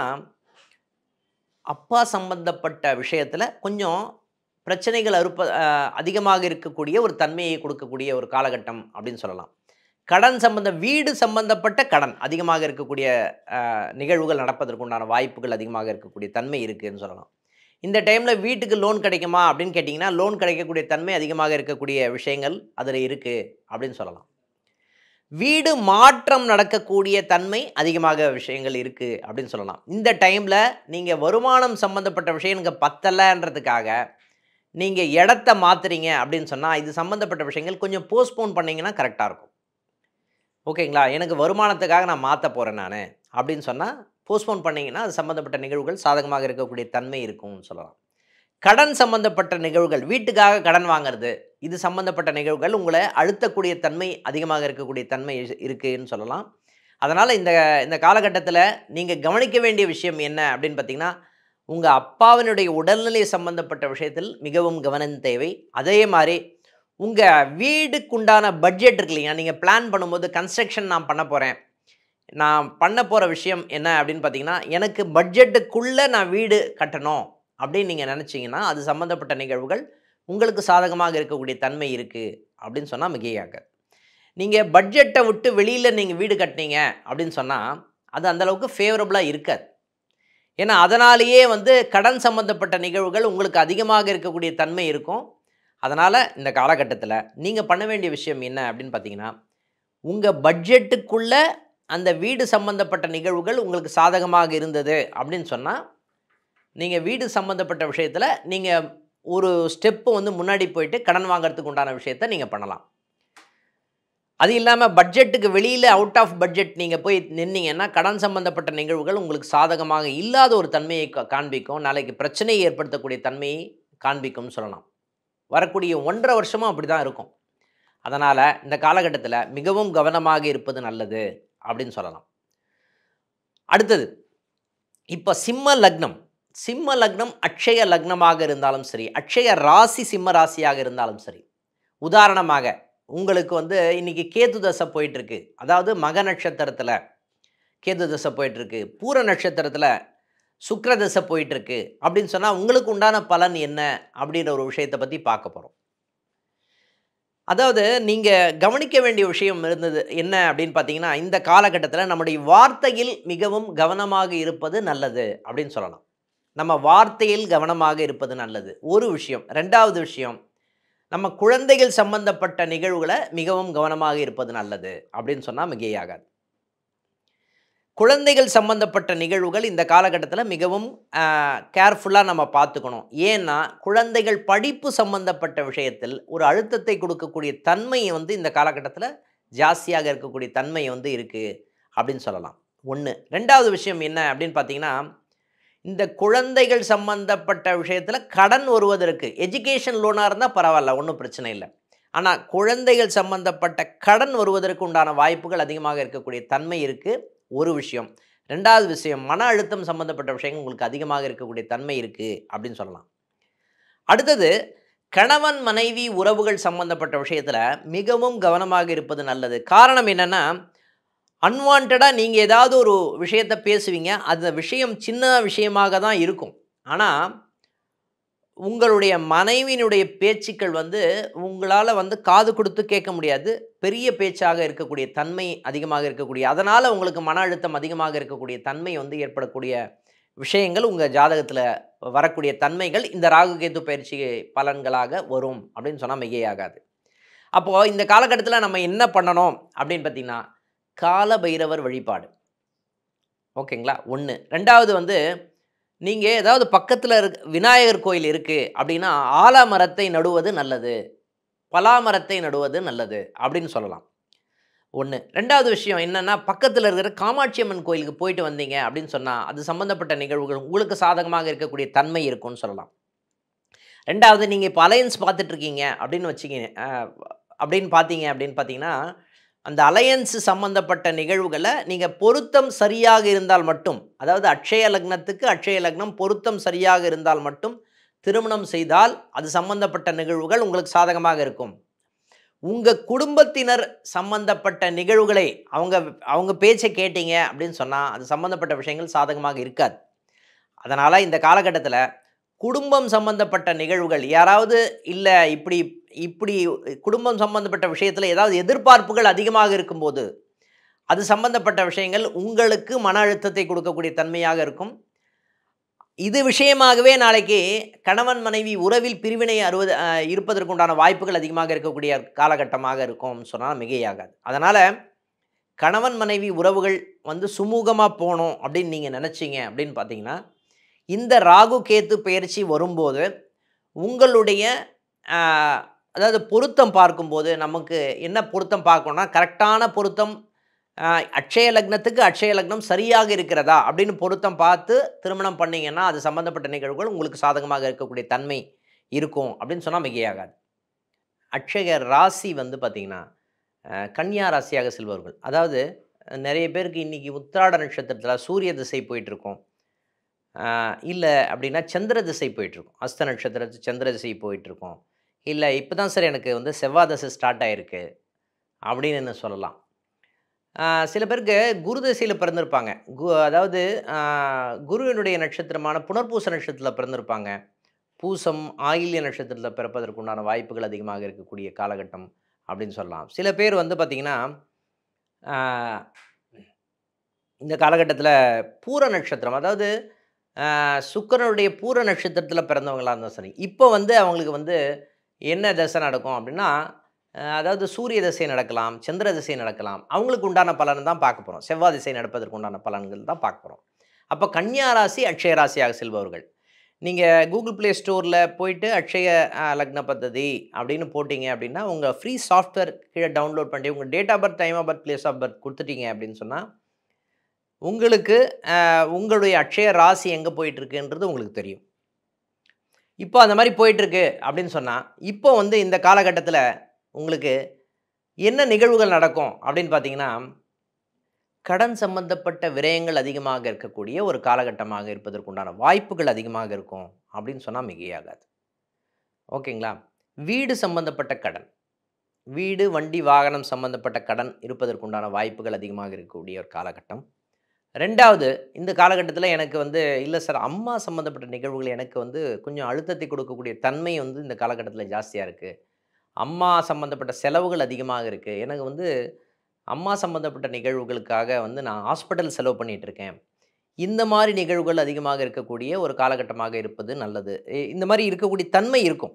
அப்பா சம்பந்தப்பட்ட விஷயத்தில் கொஞ்சம் பிரச்சனைகள் அறுப்ப அஹ், அதிகமாக இருக்கக்கூடிய ஒரு தன்மையை கொடுக்கக்கூடிய ஒரு காலகட்டம் அப்படின்னு சொல்லலாம் கடன் சம்பந்த வீடு சம்பந்தப்பட்ட கடன் அதிகமாக இருக்கக்கூடிய அஹ், நிகழ்வுகள் நடப்பதற்கு உண்டான வாய்ப்புகள் அதிகமாக இருக்கக்கூடிய தன்மை இருக்குதுன்னு சொல்லலாம் இந்த டைமில் வீட்டுக்கு லோன் கிடைக்குமா அப்படின்னு கேட்டிங்கன்னா லோன் கிடைக்கக்கூடிய தன்மை அதிகமாக இருக்கக்கூடிய விஷயங்கள் அதில் இருக்குது அப்படின்னு சொல்லலாம் வீடு மாற்றம் நடக்கக்கூடிய தன்மை அதிகமாக விஷயங்கள் இருக்குது அப்படின்னு சொல்லலாம் இந்த டைமில் நீங்கள் வருமானம் சம்மந்தப்பட்ட விஷயம் எனக்கு பத்தலைன்றதுக்காக நீங்கள் இடத்த மாற்றுறீங்க அப்படின்னு சொன்னால் இது சம்மந்தப்பட்ட விஷயங்கள் கொஞ்சம் போஸ்ட்போன் பண்ணிங்கன்னா கரெக்டாக இருக்கும் ஓகேங்களா எனக்கு வருமானத்துக்காக நான் மாற்ற போகிறேன் நான் அப்படின்னு சொன்னால் போஸ்ட்போன் பண்ணிங்கன்னா அது சம்மந்தப்பட்ட நிகழ்வுகள் சாதகமாக இருக்கக்கூடிய தன்மை இருக்கும்னு சொல்லலாம் கடன் சம்மந்தப்பட்ட நிகழ்வுகள் வீட்டுக்காக கடன் வாங்குறது இது சம்பந்தப்பட்ட நிகழ்வுகள் உங்களை அழுத்தக்கூடிய தன்மை அதிகமாக இருக்கக்கூடிய தன்மை இரு- இருக்குன்னு சொல்லலாம் அதனால் இந்த இந்த காலகட்டத்தில் நீங்கள் கவனிக்க வேண்டிய விஷயம் என்ன அப்படின்னு பார்த்தீங்கன்னா உங்கள் அப்பாவினுடைய உடல்நிலை சம்பந்தப்பட்ட விஷயத்தில் மிகவும் கவனம் தேவை அதே மாதிரி உங்கள் வீடுக்குண்டான பட்ஜெட் இருக்கு இல்லையா நீங்கள் பிளான் பண்ணும்போது கன்ஸ்ட்ரக்ஷன் நான் பண்ண போகிறேன் நான் பண்ண போகிற விஷயம் என்ன அப்படின்னு பார்த்தீங்கன்னா எனக்கு பட்ஜெட்டுக்குள்ளே நான் வீடு கட்டணும் அப்படின்னு நீங்கள் நினச்சிங்கன்னா அது சம்மந்தப்பட்ட நிகழ்வுகள் உங்களுக்கு சாதகமாக இருக்கக்கூடிய தன்மை இருக்குது அப்படின்னு சொன்னால் மிகையாக நீங்கள் பட்ஜெட்டை விட்டு வெளியில் நீங்கள் வீடு கட்டினீங்க அப்படின்னு சொன்னால் அது அந்தளவுக்கு ஃபேவரபுளாக இருக்காது ஏன்னா அதனாலேயே வந்து கடன் சம்மந்தப்பட்ட நிகழ்வுகள் உங்களுக்கு அதிகமாக இருக்கக்கூடிய தன்மை இருக்கும் அதனால் இந்த காலகட்டத்தில் நீங்கள் பண்ண வேண்டிய விஷயம் என்ன அப்படின்னு பார்த்தீங்கன்னா உங்கள் பட்ஜெட்டுக்குள்ளே அந்த வீடு சம்பந்தப்பட்ட நிகழ்வுகள் உங்களுக்கு சாதகமாக இருந்தது அப்படின்னு சொன்னால் நீங்கள் வீடு சம்மந்தப்பட்ட விஷயத்தில் நீங்கள் ஒரு ஸ்டெப்பு வந்து முன்னாடி போயிட்டு கடன் வாங்குறதுக்கு உண்டான விஷயத்தை நீங்கள் பண்ணலாம் அது இல்லாமல் பட்ஜெட்டுக்கு வெளியில் அவுட் ஆஃப் பட்ஜெட் நீங்கள் போய் நின்னீங்கன்னா கடன் சம்பந்தப்பட்ட நிகழ்வுகள் உங்களுக்கு சாதகமாக இல்லாத ஒரு தன்மையை கா- காண்பிக்கும் நாளைக்கு பிரச்சனையை ஏற்படுத்தக்கூடிய தன்மையை காண்பிக்கும்னு சொல்லலாம் வரக்கூடிய ஒன்றரை வருஷமும் அப்படி தான் இருக்கும் அதனால் இந்த காலகட்டத்தில் மிகவும் கவனமாக இருப்பது நல்லது அப்படின்னு சொல்லலாம் அடுத்தது இப்போ சிம்ம லக்னம் சிம்ம லக்னம் அட்சய லக்னமாக இருந்தாலும் சரி அட்சய ராசி சிம்ம ராசியாக இருந்தாலும் சரி உதாரணமாக உங்களுக்கு வந்து இன்னைக்கு கேது தசை போயிட்டுருக்கு அதாவது மக நட்சத்திரத்தில் கேது தசை போயிட்டுருக்கு பூர நட்சத்திரத்தில் சுக்கிர தசை போயிட்டுருக்கு அப்படின்னு சொன்னால் உங்களுக்கு உண்டான பலன் என்ன அப்படின்ற ஒரு விஷயத்தை பற்றி பார்க்க போகிறோம் அதாவது நீங்கள் கவனிக்க வேண்டிய விஷயம் இருந்தது என்ன அப்படின்னு பார்த்தீங்கன்னா இந்த காலகட்டத்தில் நம்முடைய வார்த்தையில் மிகவும் கவனமாக இருப்பது நல்லது அப்படின்னு சொல்லலாம் நம்ம வார்த்தையில் கவனமாக இருப்பது நல்லது ஒரு விஷயம் ரெண்டாவது விஷயம் நம்ம குழந்தைகள் சம்பந்தப்பட்ட நிகழ்வுகளை மிகவும் கவனமாக இருப்பது நல்லது அப்படின்னு சொன்னால் மிகையாகாது குழந்தைகள் சம்பந்தப்பட்ட நிகழ்வுகள் இந்த காலகட்டத்தில் மிகவும் கேர்ஃபுல்லாக நம்ம பார்த்துக்கணும் ஏன்னா குழந்தைகள் படிப்பு சம்பந்தப்பட்ட விஷயத்தில் ஒரு அழுத்தத்தை கொடுக்கக்கூடிய தன்மை வந்து இந்த காலகட்டத்தில் ஜாஸ்தியாக இருக்கக்கூடிய தன்மை வந்து இருக்குது அப்படின்னு சொல்லலாம் ஒன்று ரெண்டாவது விஷயம் என்ன அப்படின்னு பார்த்தீங்கன்னா இந்த குழந்தைகள் சம்பந்தப்பட்ட விஷயத்தில் கடன் வருவதற்கு எஜுகேஷன் லோனாக இருந்தால் பரவாயில்ல ஒன்றும் பிரச்சனை இல்லை ஆனால் குழந்தைகள் சம்பந்தப்பட்ட கடன் வருவதற்கு உண்டான வாய்ப்புகள் அதிகமாக இருக்கக்கூடிய தன்மை இருக்குது ஒரு விஷயம் ரெண்டாவது விஷயம் மன அழுத்தம் சம்பந்தப்பட்ட விஷயங்கள் உங்களுக்கு அதிகமாக இருக்கக்கூடிய தன்மை இருக்குது அப்படின்னு சொல்லலாம் அடுத்தது கணவன் மனைவி உறவுகள் சம்பந்தப்பட்ட விஷயத்தில் மிகவும் கவனமாக இருப்பது நல்லது காரணம் என்னென்னா அன்வான்டாக நீங்கள் ஏதாவது ஒரு விஷயத்தை பேசுவீங்க அந்த விஷயம் சின்ன விஷயமாக தான் இருக்கும் ஆனால் உங்களுடைய மனைவியினுடைய பேச்சுக்கள் வந்து உங்களால் வந்து காது கொடுத்து கேட்க முடியாது பெரிய பேச்சாக இருக்கக்கூடிய தன்மை அதிகமாக இருக்கக்கூடிய அதனால் உங்களுக்கு மன அழுத்தம் அதிகமாக இருக்கக்கூடிய தன்மை வந்து ஏற்படக்கூடிய விஷயங்கள் உங்கள் ஜாதகத்தில் வரக்கூடிய தன்மைகள் இந்த ராகு கேது பயிற்சி பலன்களாக வரும் அப்படின்னு சொன்னால் மிகையாகாது அப்போது இந்த காலகட்டத்தில் நம்ம என்ன பண்ணணும் அப்படின்னு பார்த்தீங்கன்னா கால பைரவர் வழிபாடு ஓகேங்களா ஒன்று ரெண்டாவது வந்து நீங்கள் ஏதாவது பக்கத்தில் இருக் விநாயகர் கோயில் இருக்குது அப்படின்னா ஆலமரத்தை நடுவது நல்லது பலாமரத்தை நடுவது நல்லது அப்படின்னு சொல்லலாம் ஒன்று ரெண்டாவது விஷயம் என்னென்னா பக்கத்தில் இருக்கிற காமாட்சி அம்மன் கோயிலுக்கு போயிட்டு வந்தீங்க அப்படின்னு சொன்னால் அது சம்மந்தப்பட்ட நிகழ்வுகள் உங்களுக்கு சாதகமாக இருக்கக்கூடிய தன்மை இருக்கும்னு சொல்லலாம் ரெண்டாவது நீங்கள் இப்போ அலையன்ஸ் பார்த்துட்ருக்கீங்க அப்படின்னு வச்சுக்கிங்க அஹ், அப்படின்னு பார்த்தீங்க அப்படின்னு பார்த்தீங்கன்னா அந்த அலையன்ஸ் சம்பந்தப்பட்ட நிகழ்வுகளை நீங்கள் பொருத்தம் சரியாக இருந்தால் மட்டும் அதாவது அட்சய லக்னத்துக்கு அட்சய லக்னம் பொருத்தம் சரியாக இருந்தால் மட்டும் திருமணம் செய்தால் அது சம்பந்தப்பட்ட நிகழ்வுகள் உங்களுக்கு சாதகமாக இருக்கும் உங்கள் குடும்பத்தினர் சம்பந்தப்பட்ட நிகழ்வுகளை அவங்க அவங்க பேச்சை கேட்டீங்க அப்படின்னு சொன்னால் அது சம்பந்தப்பட்ட விஷயங்கள் சாதகமாக இருக்காது அதனால் இந்த காலகட்டத்தில் குடும்பம் சம்பந்தப்பட்ட நிகழ்வுகள் யாராவது இல்லை இப்படி இப்படி குடும்பம் சம்பந்தப்பட்ட விஷயத்தில் ஏதாவது எதிர்பார்ப்புகள் அதிகமாக இருக்கும்போது அது சம்பந்தப்பட்ட விஷயங்கள் உங்களுக்கு மன அழுத்தத்தை கொடுக்கக்கூடிய தன்மையாக இருக்கும் இது விஷயமாகவே நாளைக்கு கணவன் மனைவி உறவில் பிரிவினை அறுவது அஹ், இருப்பதற்குண்டான வாய்ப்புகள் அதிகமாக இருக்கக்கூடிய காலகட்டமாக இருக்கும் சொன்னால் மிகையாகாது அதனால் கணவன் மனைவி உறவுகள் வந்து சுமூகமாக போகணும் அப்படின்னு நீங்கள் நினச்சிங்க அப்படின்னு பார்த்தீங்கன்னா இந்த ராகு கேத்து பயிற்சி வரும்போது உங்களுடைய ஆஹ், அதாவது பொருத்தம் பார்க்கும்போது நமக்கு என்ன பொருத்தம் பார்க்கணும்னா கரெக்டான பொருத்தம் ஆஹ், அட்சய லக்னத்துக்கு அட்சய லக்னம் சரியாக இருக்கிறதா அப்படின்னு பொருத்தம் பார்த்து திருமணம் பண்ணீங்கன்னா அது சம்மந்தப்பட்ட நிகழ்வுகள் உங்களுக்கு சாதகமாக இருக்கக்கூடிய தன்மை இருக்கும் அப்படின்னு சொன்னால் மிகையாகாது அட்சய ராசி வந்து பார்த்திங்கன்னா அஹ், கன்னியா ராசியாக செல்பவர்கள் அதாவது அஹ், நிறைய பேருக்கு இன்றைக்கி உத்திராட நட்சத்திரத்தில் சூரிய திசை போயிட்டுருக்கும் இல்லை அப்படின்னா சந்திர திசை போயிட்டுருக்கும் அஸ்த நட்சத்திரத்து சந்திர திசை போயிட்டுருக்கும் இல்லை இப்போ தான் சார் எனக்கு வந்து செவ்வாய் தசை ஸ்டார்ட் ஆகிருக்கு அப்படின்னு என்ன சொல்லலாம் ஆஹ் சில பேருக்கு குரு திசையில் பிறந்திருப்பாங்க கு அதாவது ஆஹ் குருவினுடைய நட்சத்திரமான புனர்பூச நட்சத்திரத்தில் பிறந்திருப்பாங்க பூசம் ஆயில்ய நட்சத்திரத்தில் பிறப்பதற்கு உண்டான வாய்ப்புகள் அதிகமாக இருக்கக்கூடிய காலகட்டம் அப்படின்னு சொல்லலாம் சில பேர் வந்து பார்த்திங்கன்னா ஆஹ் இந்த காலகட்டத்தில் பூர நட்சத்திரம் அதாவது ஆஹ் சுக்கிரனுடைய பூர நட்சத்திரத்தில் பிறந்தவங்களாக இருந்தால் சரி இப்போ வந்து அவங்களுக்கு வந்து என்ன தசை நடக்கும் அப்படின்னா அஹ் அதாவது சூரிய திசை நடக்கலாம் சந்திர திசை நடக்கலாம் அவங்களுக்கு உண்டான பலன் தான் பார்க்க போகிறோம் செவ்வாய் திசை நடப்பதற்கு உண்டான பலன்கள் தான் பார்க்க போகிறோம் அப்போ கன்னியா ராசி அக்ஷய ராசியாக செல்பவர்கள் நீங்கள் கூகுள் ப்ளே ஸ்டோரில் போயிட்டு அக்ஷய அஹ், லக்ன பദ്ധதி அப்படின்னு போட்டிங்க அப்படின்னா உங்கள் ஃப்ரீ சாஃப்ட்வேர் கீழே டவுன்லோட் பண்ணி உங்கள் date of birth time of birth place of birth கொடுத்துட்டீங்க அப்படின்னு சொன்னால் உங்களுக்கு அஹ், உங்களுடைய அக்ஷய ராசி எங்கே போயிட்டுருக்குன்றது உங்களுக்கு தெரியும் இப்போ அந்த மாதிரி போயிட்டுருக்கு அப்படின்னு சொன்னால் இப்போ வந்து இந்த காலகட்டத்தில் உங்களுக்கு என்ன நிகழ்வுகள் நடக்கும் அப்படின்னு பார்த்தீங்கன்னா கடன் சம்பந்தப்பட்ட விரயங்கள் அதிகமாக இருக்கக்கூடிய ஒரு காலகட்டமாக இருப்பதற்குண்டான வாய்ப்புகள் அதிகமாக இருக்கும் அப்படின்னு சொன்னால் மிகையாகாது ஓகேங்களா வீடு சம்பந்தப்பட்ட கடன் வீடு வண்டி வாகனம் சம்பந்தப்பட்ட கடன் இருப்பதற்குண்டான வாய்ப்புகள் அதிகமாக இருக்கக்கூடிய ஒரு காலகட்டம் ரெண்டாவது இந்த காலகட்டத்தில் எனக்கு வந்து இல்லை சார் அம்மா சம்மந்தப்பட்ட நிகழ்வுகள் எனக்கு வந்து கொஞ்சம் அழுத்தத்தை கொடுக்கக்கூடிய தன்மை வந்து இந்த காலகட்டத்தில் ஜாஸ்தியாக இருக்குது அம்மா சம்மந்தப்பட்ட செலவுகள் அதிகமாக இருக்குது எனக்கு வந்து அம்மா சம்மந்தப்பட்ட நிகழ்வுகளுக்காக வந்து நான் ஹாஸ்பிட்டல் செலவு பண்ணிட்டு இருக்கேன் இந்த மாதிரி நிகழ்வுகள் அதிகமாக இருக்கக்கூடிய ஒரு காலகட்டமாக இருப்பது நல்லது இ- இந்த மாதிரி இருக்கக்கூடிய தன்மை இருக்கும்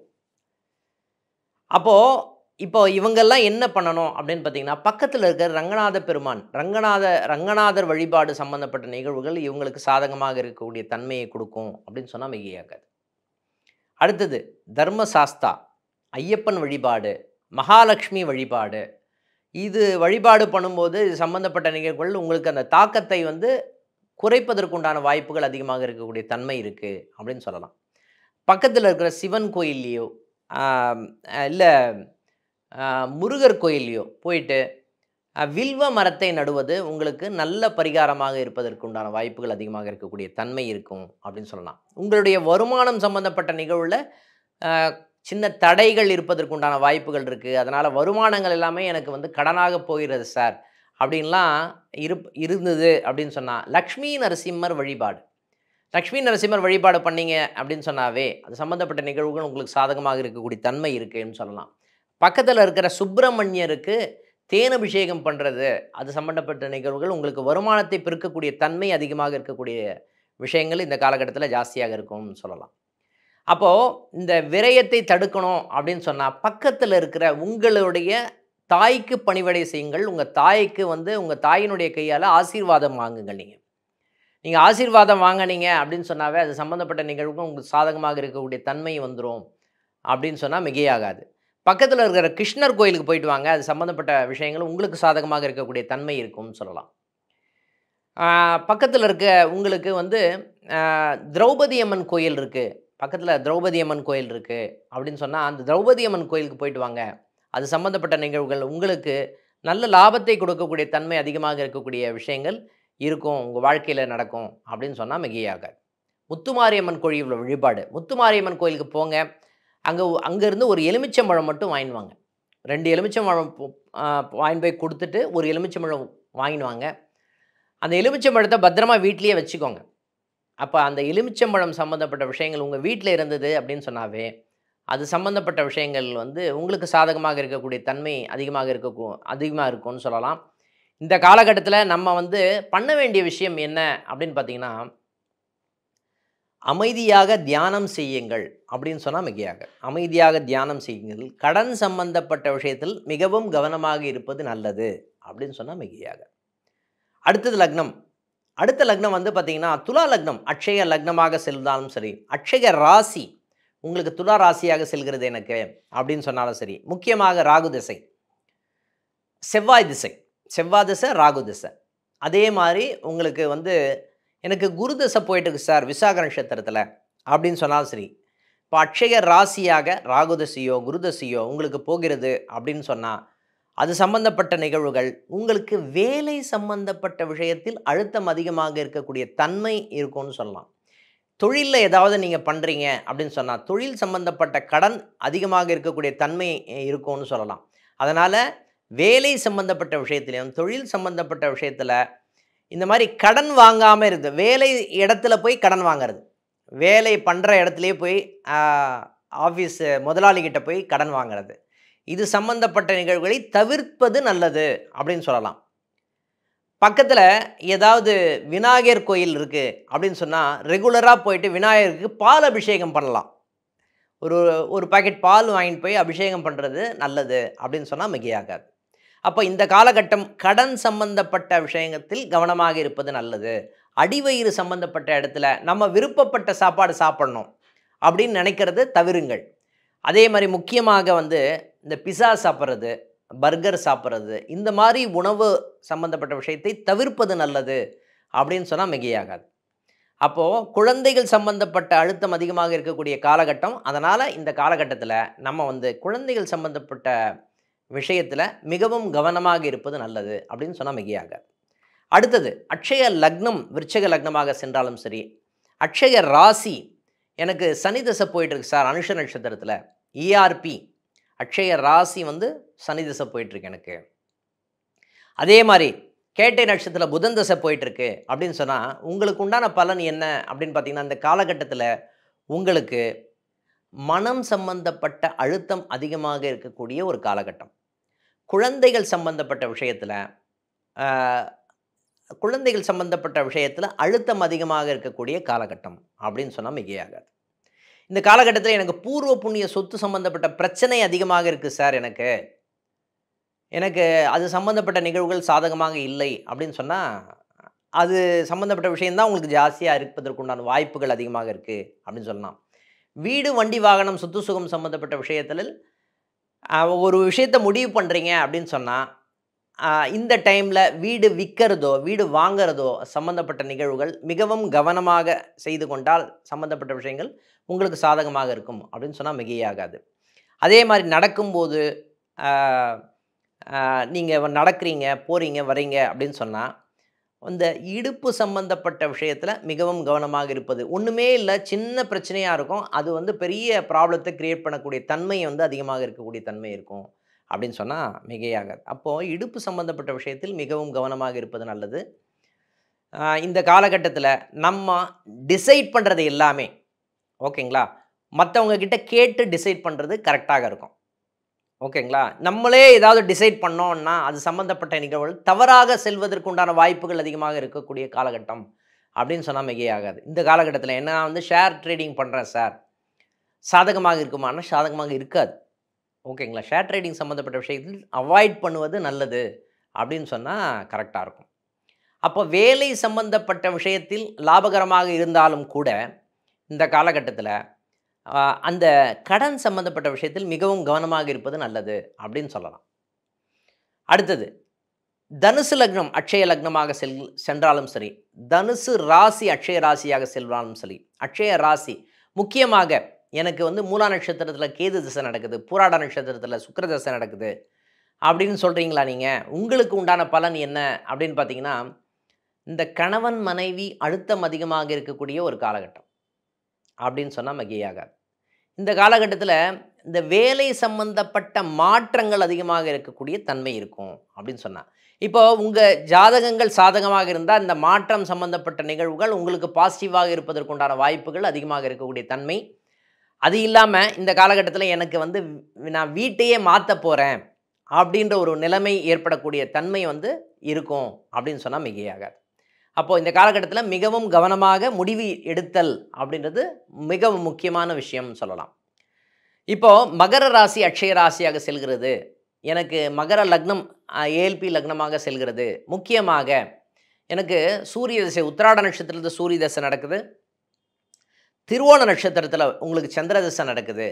அப்போது இப்போ இவங்கெல்லாம் என்ன பண்ணணும் அப்படின்னு பார்த்தீங்கன்னா பக்கத்தில் இருக்கிற ரங்கநாத பெருமான் ரங்கநாத ரங்கநாதர் வழிபாடு சம்பந்தப்பட்ட நிகழ்வுகள் இவங்களுக்கு சாதகமாக இருக்கக்கூடிய தன்மையை கொடுக்கும் அப்படின்னு சொன்னால் மிகையாகாது அடுத்தது தர்மசாஸ்தா ஐயப்பன் வழிபாடு மகாலட்சுமி வழிபாடு இது வழிபாடு பண்ணும்போது இது சம்பந்தப்பட்ட நிகழ்வுகள் உங்களுக்கு அந்த தாக்கத்தை வந்து குறைப்பதற்குண்டான வாய்ப்புகள் அதிகமாக இருக்கக்கூடிய தன்மை இருக்குது அப்படின்னு சொல்லலாம் பக்கத்தில் இருக்கிற சிவன் கோயில்லையோ இல்லை முருகர் கோயில்லையோ போயிட்டு ஆஹ், வில்வ மரத்தை நடுவது உங்களுக்கு நல்ல பரிகாரமாக இருப்பதற்குண்டான வாய்ப்புகள் அதிகமாக இருக்கக்கூடிய தன்மை இருக்கும் அப்படின்னு சொல்லலாம் உங்களுடைய வருமானம் சம்பந்தப்பட்ட நிகழ்வில் சின்ன தடைகள் இருப்பதற்குண்டான வாய்ப்புகள் இருக்குது அதனால் வருமானங்கள் எல்லாமே எனக்கு வந்து கடனாக போகிறது சார் அப்படின்லாம் இருப் இருந்தது அப்படின்னு சொன்னால் லக்ஷ்மி நரசிம்மர் வழிபாடு லக்ஷ்மி நரசிம்மர் வழிபாடு பண்ணீங்க அப்படின்னு சொன்னாவே அது சம்மந்தப்பட்ட நிகழ்வுகள் உங்களுக்கு சாதகமாக இருக்கக்கூடிய தன்மை இருக்குன்னு சொல்லலாம் பக்கத்தில் இருக்கிற சுப்பிரமணியருக்கு தேன் அபிஷேகம் பண்ணுறது அது சம்மந்தப்பட்ட நிகழ்வுகள் உங்களுக்கு வருமானத்தை பெருக்கக்கூடிய தன்மை அதிகமாக இருக்கக்கூடிய விஷயங்கள் இந்த காலகட்டத்தில் ஜாஸ்தியாக இருக்கும்னு சொல்லலாம் அப்போது இந்த விரயத்தை தடுக்கணும் அப்படின்னு சொன்னால் பக்கத்தில் இருக்கிற உங்களுடைய தாய்க்கு பணிவிடை செய்யுங்கள் உங்கள் தாய்க்கு வந்து உங்கள் தாயினுடைய கையால் ஆசீர்வாதம் வாங்குங்கள் நீங்கள் நீங்கள் ஆசீர்வாதம் வாங்கினீங்க அப்படின்னு சொன்னாவே அது சம்மந்தப்பட்ட நிகழ்வுக்கும் உங்களுக்கு சாதகமாக இருக்கக்கூடிய தன்மை வந்துடும் அப்படின்னு சொன்னால் மிகையாகாது பக்கத்தில் இருக்கிற கிருஷ்ணர் கோயிலுக்கு போயிட்டு வாங்க அது சம்மந்தப்பட்ட விஷயங்கள் உங்களுக்கு சாதகமாக இருக்கக்கூடிய தன்மை இருக்கும்னு சொல்லலாம் பக்கத்தில் இருக்க உங்களுக்கு வந்து ஆஹ், திரௌபதி அம்மன் கோயில் இருக்குது பக்கத்தில் திரௌபதி அம்மன் கோயில் இருக்குது அப்படின்னு சொன்னால் அந்த திரௌபதி அம்மன் கோயிலுக்கு போயிட்டு வாங்க அது சம்மந்தப்பட்ட நிகழ்வுகள் உங்களுக்கு நல்ல லாபத்தை கொடுக்கக்கூடிய தன்மை அதிகமாக இருக்கக்கூடிய விஷயங்கள் இருக்கும் உங்கள் வாழ்க்கையில் நடக்கும் அப்படின்னு சொன்னால் மிகையாகாது முத்துமாரியம்மன் கோயில் வழிபாடு முத்துமாரியம்மன் கோயிலுக்கு போங்க அங்கே அங்கேருந்து ஒரு எலுமிச்சம்பழம் மட்டும் வாங்கின்னு வாங்க ரெண்டு எலுமிச்சம்பழம் பு- ஆ, வாங்கின்னு போய் கொடுத்துட்டு ஒரு எலுமிச்சம்பழம் வாங்கின்னு வாங்க அந்த எலுமிச்சம்பழத்தை பத்திரமா வீட்லேயே வச்சுக்கோங்க அப்போ அந்த எலுமிச்சம்பழம் சம்மந்தப்பட்ட விஷயங்கள் உங்கள் வீட்டில் இருந்தது அப்படின்னு சொன்னாவே அது சம்மந்தப்பட்ட விஷயங்கள் வந்து உங்களுக்கு சாதகமாக இருக்கக்கூடிய தன்மை அதிகமாக இருக்க அதிகமாக இருக்கும்னு சொல்லலாம் இந்த காலகட்டத்தில் நம்ம வந்து பண்ண வேண்டிய விஷயம் என்ன அப்படின்னு பார்த்தீங்கன்னா அமைதியாக தியானம் செய்யுங்கள் அப்படின்னு சொன்னால் மிகையாக அமைதியாக தியானம் செய்யுங்கள் கடன் சம்பந்தப்பட்ட விஷயத்தில் மிகவும் கவனமாக இருப்பது நல்லது அப்படின்னு சொன்னால் மிகையாக அடுத்தது லக்னம் அடுத்த லக்னம் வந்து பார்த்தீங்கன்னா துலா லக்னம் அக்ஷய லக்னமாக செல்தாலும் சரி அக்ஷய ராசி உங்களுக்கு துலா ராசியாக செல்கிறது எனக்கு அப்படின்னு சொன்னாலும் சரி முக்கியமாக ராகு திசை செவ்வாய் திசை செவ்வாய் திசை ராகு திசை அதே மாதிரி உங்களுக்கு வந்து எனக்கு குரு திசை போயிட்டு இருக்கு சார் விசாக நட்சத்திரத்தில் அப்படின்னு சொன்னாலும் சரி இப்போ அட்சய ராசியாக ராகுதசையோ குருதசையோ உங்களுக்கு போகிறது அப்படின்னு சொன்னால் அது சம்பந்தப்பட்ட நிகழ்வுகள் உங்களுக்கு வேலை சம்பந்தப்பட்ட விஷயத்தில் அழுத்தம் அதிகமாக இருக்கக்கூடிய தன்மை இருக்கும்னு சொல்லலாம் தொழிலில் ஏதாவது நீங்கள் பண்ணுறீங்க அப்படின்னு சொன்னால் தொழில் சம்பந்தப்பட்ட கடன் அதிகமாக இருக்கக்கூடிய தன்மை இருக்கும்னு சொல்லலாம் அதனால் வேலை சம்பந்தப்பட்ட விஷயத்துலையும் தொழில் சம்பந்தப்பட்ட விஷயத்தில் இந்த மாதிரி கடன் வாங்காமல் இருக்குது வேலை இடத்துல போய் கடன் வாங்குறது வேலை பண்ணுற இடத்துலையே போய் ஆஃபீஸ் முதலாளிகிட்ட போய் கடன் வாங்குறது இது சம்பந்தப்பட்ட நிகழ்வுகளை தவிர்ப்பது நல்லது அப்படின்னு சொல்லலாம் பக்கத்தில் ஏதாவது விநாயகர் கோயில் இருக்குது அப்படின்னு சொன்னால் ரெகுலராக போயிட்டு விநாயகருக்கு பால் அபிஷேகம் பண்ணலாம் ஒரு ஒரு பாக்கெட் பால் வாங்கிட்டு போய் அபிஷேகம் பண்ணுறது நல்லது அப்படின்னு சொன்னால் மிகையாகாது அப்போ இந்த காலகட்டம் கடன் சம்பந்தப்பட்ட விஷயத்தில் கவனமாக இருப்பது நல்லது அடிவயிறு சம்பந்தப்பட்ட இடத்துல நம்ம விருப்பப்பட்ட சாப்பாடு சாப்பிடணும் அப்படின்னு நினைக்கிறது தவிருங்கள் அதே மாதிரி முக்கியமாக வந்து இந்த பிஸா சாப்பிட்றது பர்கர் சாப்பிட்றது இந்த மாதிரி உணவு சம்பந்தப்பட்ட விஷயத்தை தவிர்ப்பது நல்லது அப்படின்னு சொன்னால் மிகையாகாது அப்போது குழந்தைகள் சம்பந்தப்பட்ட அழுத்தம் அதிகமாக இருக்கக்கூடிய காலகட்டம் அதனால் இந்த காலகட்டத்தில் நம்ம வந்து குழந்தைகள் சம்பந்தப்பட்ட விஷயத்தில் மிகவும் கவனமாக இருப்பது நல்லது அப்படின்னு சொன்னால் மிகையாகாது அடுத்தது அக்ஷய லக்னம் விருச்சக லக்னமாக சென்றாலும் சரி அக்ஷய ராசி எனக்கு சனி தசை போயிட்டுருக்கு சார் அனுஷ நட்சத்திரத்தில் இஆர்பி அக்ஷய ராசி வந்து சனி தசை போயிட்டுருக்கு எனக்கு அதே மாதிரி கேட்டை நட்சத்திரத்தில் புதன் தசை போயிட்டுருக்கு அப்படின்னு சொன்னால் உங்களுக்கு உண்டான பலன் என்ன அப்படின்னு பார்த்தீங்கன்னா இந்த காலகட்டத்தில் உங்களுக்கு மனம் சம்பந்தப்பட்ட அழுத்தம் அதிகமாக இருக்கக்கூடிய ஒரு காலகட்டம் குழந்தைகள் சம்பந்தப்பட்ட விஷயத்தில் குழந்தைகள் சம்பந்தப்பட்ட விஷயத்தில் அழுத்தம் அதிகமாக இருக்கக்கூடிய காலகட்டம் அப்படின்னு சொன்னால் மிகையாகாது இந்த காலகட்டத்தில் எனக்கு பூர்வ புண்ணிய சொத்து சம்பந்தப்பட்ட பிரச்சனை அதிகமாக இருக்குது சார் எனக்கு எனக்கு அது சம்மந்தப்பட்ட நிகழ்வுகள் சாதகமாக இல்லை அப்படின்னு சொன்னால் அது சம்மந்தப்பட்ட விஷயந்தான் உங்களுக்கு ஜாஸ்தியாக இருப்பதற்குண்டான வாய்ப்புகள் அதிகமாக இருக்குது அப்படின்னு சொல்லலாம் வீடு வண்டி வாகனம் சொத்து சுகம் சம்மந்தப்பட்ட விஷயத்தில் ஒரு விஷயத்தை முடிவு பண்ணுறீங்க அப்படின்னு சொன்னால் இந்த டைமில் வீடு விற்கிறதோ வீடு வாங்கிறதோ சம்மந்தப்பட்ட நிகழ்வுகள் மிகவும் கவனமாக செய்து கொண்டால் சம்மந்தப்பட்ட விஷயங்கள் உங்களுக்கு சாதகமாக இருக்கும் அப்படின்னு சொன்னால் மிகையாகாது அதே மாதிரி நடக்கும்போது நீங்கள் நடக்கிறீங்க போகிறீங்க வரீங்க அப்படின்னு சொன்னால் இந்த இடுப்பு சம்பந்தப்பட்ட விஷயத்தில் மிகவும் கவனமாக இருப்பது ஒன்றுமே இல்லை சின்ன பிரச்சனையாக இருக்கும் அது வந்து பெரிய ப்ராப்ளத்தை க்ரியேட் பண்ணக்கூடிய தன்மை வந்து அதிகமாக இருக்கக்கூடிய தன்மை இருக்கும் அப்படின்னு சொன்னால் மிகையாகாது அப்போது இடுப்பு சம்பந்தப்பட்ட விஷயத்தில் மிகவும் கவனமாக இருப்பது நல்லது இந்த காலகட்டத்தில் நம்ம டிசைட் பண்ணுறது எல்லாமே ஓகேங்களா மற்றவங்க கிட்ட கேட்டு டிசைட் பண்ணுறது கரெக்டாக இருக்கும் ஓகேங்களா நம்மளே ஏதாவது டிசைட் பண்ணோம்னா அது சம்மந்தப்பட்ட நிகழ்வுகள் தவறாக செல்வதற்கு உண்டான வாய்ப்புகள் அதிகமாக இருக்கக்கூடிய காலகட்டம் அப்படின்னு சொன்னால் மிகையாகாது இந்த காலகட்டத்தில் என்ன நான் வந்து ஷேர் ட்ரேடிங் பண்ணுறேன் சார் சாதகமாக இருக்குமானா சாதகமாக இருக்காது ஓகேங்களா ஷேர் ட்ரேடிங் சம்மந்தப்பட்ட விஷயத்தில் அவாய்ட் பண்ணுவது நல்லது அப்படின்னு சொன்னால் கரெக்டாக இருக்கும் அப்போ வேலை சம்பந்தப்பட்ட விஷயத்தில் லாபகரமாக இருந்தாலும் கூட இந்த காலகட்டத்தில் அந்த கடன் சம்பந்தப்பட்ட விஷயத்தில் மிகவும் கவனமாக இருப்பது நல்லது அப்படின்னு சொல்லலாம் அடுத்தது தனுசு லக்னம் அக்ஷய லக்னமாக செல் சென்றாலும் சரி தனுசு ராசி அக்ஷய ராசியாக செல்வாலும் சரி அக்ஷய ராசி முக்கியமாக எனக்கு வந்து மூலா நட்சத்திரத்தில் கேது திசை நடக்குது பூராட நட்சத்திரத்தில் சுக்கர திசை நடக்குது அப்படின்னு சொல்கிறீங்களா நீங்கள் உங்களுக்கு உண்டான பலன் என்ன அப்படின்னு பார்த்தீங்கன்னா இந்த கணவன் மனைவி அழுத்தம் அதிகமாக இருக்கக்கூடிய ஒரு காலகட்டம் அப்படின்னு சொன்னால் மகியாகாது இந்த காலகட்டத்தில் இந்த வேலை சம்பந்தப்பட்ட மாற்றங்கள் அதிகமாக இருக்கக்கூடிய தன்மை இருக்கும் அப்படின்னு சொன்னால் இப்போ உங்கள் ஜாதகங்கள் சாதகமாக இருந்தால் இந்த மாற்றம் சம்பந்தப்பட்ட நிகழ்வுகள் உங்களுக்கு பாசிட்டிவாக இருப்பதற்குண்டான வாய்ப்புகள் அதிகமாக இருக்கக்கூடிய தன்மை அது இல்லாமல் இந்த காலகட்டத்தில் எனக்கு வந்து நான் வீட்டையே மாற்ற போகிறேன் அப்படின்ற ஒரு நிலைமை ஏற்படக்கூடிய தன்மை வந்து இருக்கும் அப்படின்னு சொன்னால் மிகையாகாது அப்போது இந்த காலகட்டத்தில் மிகவும் கவனமாக முடிவு எடுத்தல் அப்படின்றது மிகவும் முக்கியமான விஷயம் சொல்லலாம் இப்போது மகர ராசி அக்ஷய ராசியாக செல்கிறது எனக்கு மகர லக்னம் ஏஎல்பி லக்னமாக செல்கிறது முக்கியமாக எனக்கு சூரிய தசை உத்திராட நட்சத்திரத்தில் சூரிய தசை நடக்குது திருவோண நட்சத்திரத்தில் உங்களுக்கு சந்திர தசை நடக்குது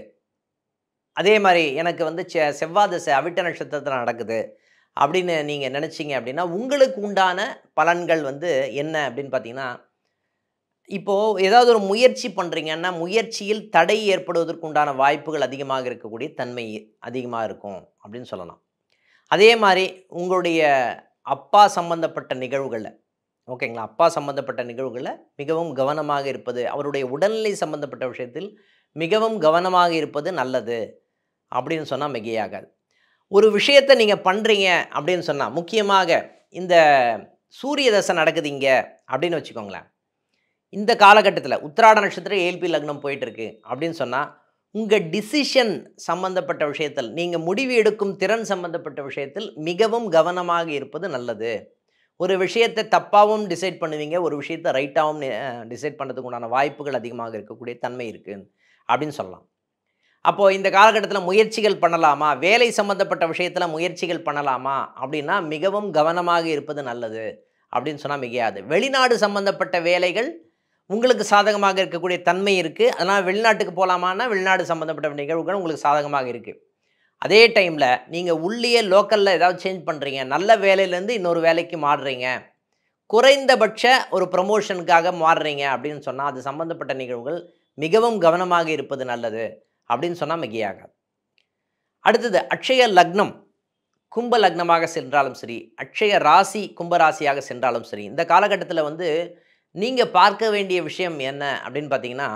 அதே மாதிரி எனக்கு வந்து செ செவ்வாய் தசை அவிட்ட நட்சத்திரத்தில் நடக்குது அப்படின்னு நீங்கள் நினச்சிங்க அப்படின்னா உங்களுக்கு உண்டான பலன்கள் வந்து என்ன அப்படின்னு பார்த்தீங்கன்னா இப்போது ஏதாவது ஒரு முயற்சி பண்ணுறீங்கன்னா முயற்சியில் தடை ஏற்படுவதற்கு உண்டான வாய்ப்புகள் அதிகமாக இருக்கக்கூடிய தன்மை அதிகமாக இருக்கும் அப்படின்னு சொல்லலாம் அதே மாதிரி உங்களுடைய அப்பா சம்பந்தப்பட்ட நிகழ்வுகளில் ஓகேங்களா அப்பா சம்பந்தப்பட்ட நிகழ்வுகளில் மிகவும் கவனமாக இருப்பது அவருடைய உடல்நிலை சம்பந்தப்பட்ட விஷயத்தில் மிகவும் கவனமாக இருப்பது நல்லது அப்படின்னு சொன்னால் மிகையாகாது ஒரு விஷயத்தை நீங்கள் பண்ணுறீங்க அப்படின்னு சொன்னால் முக்கியமாக இந்த சூரிய தசை நடக்குது இங்கே அப்படின்னு வச்சுக்கோங்களேன் இந்த காலகட்டத்தில் உத்திராட நட்சத்திரம் ஏல்பி லக்னம் போயிட்டு இருக்கு அப்படின்னு சொன்னால் உங்கள் டிசிஷன் சம்பந்தப்பட்ட விஷயத்தில் நீங்கள் முடிவு எடுக்கும் திறன் சம்பந்தப்பட்ட விஷயத்தில் மிகவும் கவனமாக இருப்பது நல்லது ஒரு விஷயத்தை தப்பாகவும் டிசைட் பண்ணுவீங்க ஒரு விஷயத்தை ரைட்டாகவும் டிசைட் பண்ணுறதுக்கு உண்டான வாய்ப்புகள் அதிகமாக இருக்கக்கூடிய தன்மை இருக்குது அப்படின்னு சொல்லலாம் அப்போது இந்த காலகட்டத்தில் முயற்சிகள் பண்ணலாமா வேலை சம்மந்தப்பட்ட விஷயத்தில் முயற்சிகள் பண்ணலாமா அப்படின்னா மிகவும் கவனமாக இருப்பது நல்லது அப்படின்னு சொன்னால் மிகையாது வெளிநாடு சம்பந்தப்பட்ட வேலைகள் உங்களுக்கு சாதகமாக இருக்கக்கூடிய தன்மை இருக்குது அதனால் வெளிநாட்டுக்கு போகலாமான்னா வெளிநாடு சம்மந்தப்பட்ட நிகழ்வுகள் உங்களுக்கு சாதகமாக இருக்குது அதே டைமில் நீங்கள் உள்ளே லோக்கலில் ஏதாவது சேஞ்ச் பண்ணுறீங்க நல்ல வேலையிலேருந்து இன்னொரு வேலைக்கு மாறுறீங்க குறைந்தபட்ச ஒரு ப்ரமோஷனுக்காக மாறுறீங்க அப்படின்னு சொன்னால் அது சம்மந்தப்பட்ட நிகழ்வுகள் மிகவும் கவனமாக இருப்பது நல்லது அப்படின்னு சொன்னால் மிகையாகாது அடுத்தது அக்ஷய லக்னம் கும்ப லக்னமாக சென்றாலும் சரி அக்ஷய ராசி கும்ப ராசியாக சென்றாலும் சரி இந்த காலகட்டத்தில் வந்து நீங்கள் பார்க்க வேண்டிய விஷயம் என்ன அப்படின்னு பார்த்தீங்கன்னா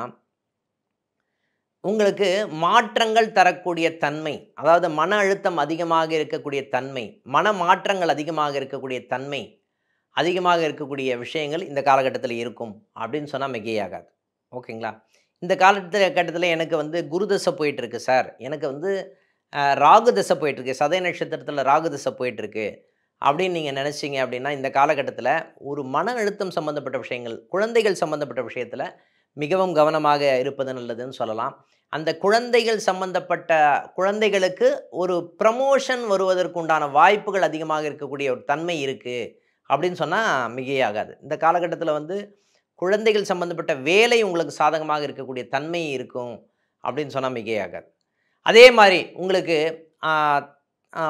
உங்களுக்கு மாற்றங்கள் தரக்கூடிய தன்மை அதாவது மன அழுத்தம் அதிகமாக இருக்கக்கூடிய தன்மை மன மாற்றங்கள் அதிகமாக இருக்கக்கூடிய தன்மை அதிகமாக இருக்கக்கூடிய விஷயங்கள் இந்த காலகட்டத்தில் இருக்கும் அப்படின்னு சொன்னால் மிகையாகாது ஓகேங்களா இந்த காலத்தில் கட்டத்தில் எனக்கு வந்து குரு தசை போயிட்டுருக்கு சார் எனக்கு வந்து அஹ், ராகு தசை போயிட்டுருக்கு சதய நட்சத்திரத்தில் ராகு தசை போயிட்டுருக்கு அப்படின்னு நீங்கள் நினச்சிங்க அப்படின்னா இந்த காலகட்டத்தில் ஒரு மன அழுத்தம் சம்மந்தப்பட்ட விஷயங்கள் குழந்தைகள் சம்மந்தப்பட்ட விஷயத்தில் மிகவும் கவனமாக இருப்பது நல்லதுன்னு சொல்லலாம் அந்த குழந்தைகள் சம்பந்தப்பட்ட குழந்தைகளுக்கு ஒரு ப்ரமோஷன் வருவதற்கு உண்டான வாய்ப்புகள் அதிகமாக இருக்கக்கூடிய ஒரு தன்மை இருக்குது அப்படின்னு சொன்னால் மிகையாகாது இந்த காலகட்டத்தில் வந்து குழந்தைகள் சம்பந்தப்பட்ட வேலை உங்களுக்கு சாதகமாக இருக்கக்கூடிய தன்மை இருக்கும் அப்படின்னு சொன்னால் மிகையாகாது அதே மாதிரி உங்களுக்கு ஆ, ஆ,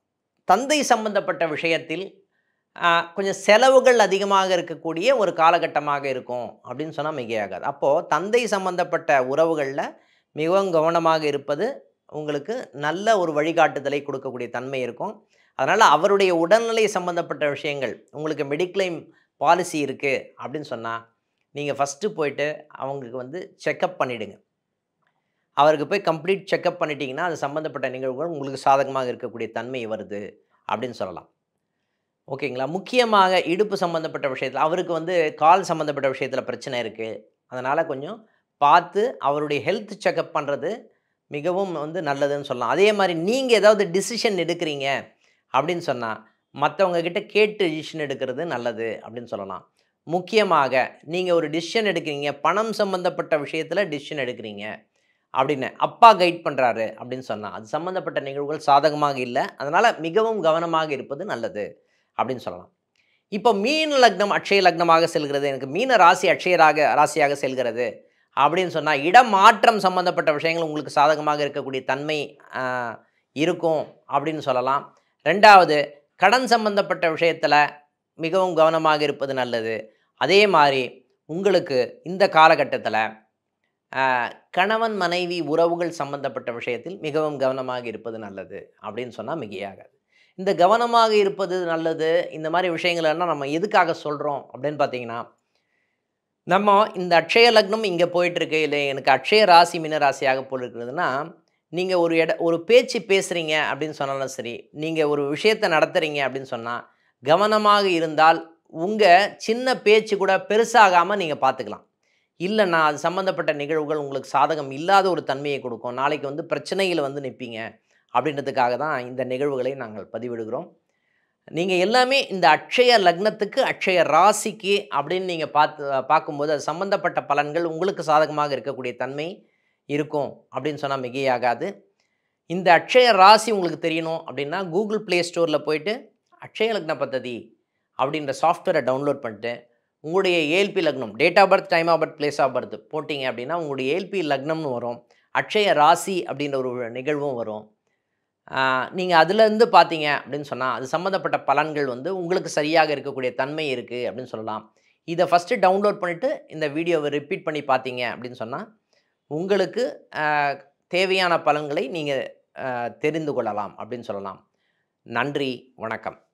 தந்தை சம்பந்தப்பட்ட விஷயத்தில் ஆ, கொஞ்சம் செலவுகள் அதிகமாக இருக்கக்கூடிய ஒரு காலகட்டமாக இருக்கும் அப்படின்னு சொன்னால் மிகையாகாது அப்போது தந்தை சம்பந்தப்பட்ட உறவுகளில் மிகவும் கவனமாக இருப்பது உங்களுக்கு நல்ல ஒரு வழிகாட்டுதலை கொடுக்கக்கூடிய தன்மை இருக்கும் அதனால் அவருடைய உடல்நிலை சம்பந்தப்பட்ட விஷயங்கள் உங்களுக்கு மெடிக்ளைம் பாலிசி இருக்குது அப்படின்னு சொன்னால் நீங்கள் ஃபஸ்ட்டு போயிட்டு அவங்களுக்கு வந்து செக்கப் பண்ணிவிடுங்க அவருக்கு போய் கம்ப்ளீட் செக்கப் பண்ணிட்டீங்கன்னா அது சம்மந்தப்பட்ட நிகழ்வுகள் உங்களுக்கு சாதகமாக இருக்கக்கூடிய தன்மை வருது அப்படின்னு சொல்லலாம் ஓகேங்களா முக்கியமாக இடுப்பு சம்மந்தப்பட்ட விஷயத்தில் அவருக்கு வந்து கால் சம்மந்தப்பட்ட விஷயத்தில் பிரச்சனை இருக்குது அதனால் கொஞ்சம் பார்த்து அவருடைய ஹெல்த் செக்கப் பண்ணுறது மிகவும் வந்து நல்லதுன்னு சொல்லலாம் அதே மாதிரி நீங்கள் ஏதாவது டிசிஷன் எடுக்கிறீங்க அப்படின்னு சொன்னால் மற்றவங்க கிட்ட கேட்டு டிசிஷன் எடுக்கிறது நல்லது அப்படின்னு சொல்லலாம் முக்கியமாக நீங்கள் ஒரு டிசிஷன் எடுக்கிறீங்க பணம் சம்மந்தப்பட்ட விஷயத்தில் டிசிஷன் எடுக்கிறீங்க அப்படின்னு அப்பா கைட் பண்ணுறாரு அப்படின்னு சொன்னால் அது சம்மந்தப்பட்ட நிகழ்வுகள் சாதகமாக இல்லை அதனால் மிகவும் கவனமாக இருப்பது நல்லது அப்படின்னு சொல்லலாம் இப்போ மீன லக்னம் அட்சய லக்னமாக செல்கிறது எனக்கு மீன ராசி அட்சயராக ராசியாக செல்கிறது அப்படின்னு சொன்னால் இடமாற்றம் சம்மந்தப்பட்ட விஷயங்கள் உங்களுக்கு சாதகமாக இருக்கக்கூடிய தன்மை ஆஹ், இருக்கும் அப்படின்னு சொல்லலாம் ரெண்டாவது கடன் சம்பந்தப்பட்ட விஷயத்தில் மிகவும் கவனமாக இருப்பது நல்லது அதே மாதிரி உங்களுக்கு இந்த காலகட்டத்தில் கணவன் மனைவி உறவுகள் சம்பந்தப்பட்ட விஷயத்தில் மிகவும் கவனமாக இருப்பது நல்லது அப்படின்னு சொன்னால் மிகையாகாது இந்த கவனமாக இருப்பது நல்லது இந்த மாதிரி விஷயங்கள் எல்லாம் நம்ம எதுக்காக சொல்கிறோம் அப்படின்னு பார்த்தீங்கன்னா நம்ம இந்த அட்சய லக்னம் இங்கே போயிட்டுருக்கு இல்லை எனக்கு அட்சய ராசி மீன ராசியாக போல் இருக்கிறதுனா நீங்கள் ஒரு இட ஒரு பேச்சு பேசுகிறீங்க அப்படின்னு சொன்னாலும் சரி நீங்கள் ஒரு விஷயத்தை நடத்துகிறீங்க அப்படின்னு சொன்னால் கவனமாக இருந்தால் உங்கள் சின்ன பேச்சு கூட பெருசாகாமல் நீங்கள் பார்த்துக்கலாம் இல்லைன்னா அது சம்மந்தப்பட்ட நிகழ்வுகள் உங்களுக்கு சாதகம் இல்லாத ஒரு தன்மையை கொடுக்கும் நாளைக்கு வந்து பிரச்சனையில் வந்து நிற்பீங்க அப்படின்றதுக்காக தான் இந்த நிகழ்வுகளை நாங்கள் பதிவிடுகிறோம் நீங்கள் எல்லாமே இந்த அட்சய லக்னத்துக்கு அட்சய ராசிக்கு அப்படின்னு நீங்கள் பார்த்து பார்க்கும்போது அது சம்மந்தப்பட்ட பலன்கள் உங்களுக்கு சாதகமாக இருக்கக்கூடிய தன்மை இருக்கும் அப்படின்னு சொன்னால் மிகையாகாது இந்த அட்சய ராசி உங்களுக்கு தெரியணும் அப்படின்னா கூகுள் ப்ளே ஸ்டோரில் போயிட்டு அட்சய லக்ன பദ്ധதி அப்படின்ற சாஃப்ட்வேரை டவுன்லோட் பண்ணிட்டு உங்களுடைய ஏல்பி லக்னம் date of birth time of birth place of birth போட்டிங்க அப்படின்னா உங்களுடைய ஏல்பி லக்னம்னு வரும் அட்சய ராசி அப்படின்ற ஒரு நிகழ்வும் வரும் நீங்கள் அதுலேருந்து பார்த்தீங்க அப்படின்னு சொன்னால் அது சம்மந்தப்பட்ட பலன்கள் வந்து உங்களுக்கு சரியாக இருக்கக்கூடிய தன்மை இருக்குது அப்படின்னு சொல்லலாம் இதை ஃபஸ்ட்டு டவுன்லோட் பண்ணிவிட்டு இந்த வீடியோவை ரிப்பீட் பண்ணி பார்த்தீங்க அப்படின்னு சொன்னால் உங்களுக்கு ஆஹ், தேவையான பலன்களை நீங்கள் தெரிந்து கொள்ளலாம் அப்படின்னு சொல்லலாம் நன்றி வணக்கம்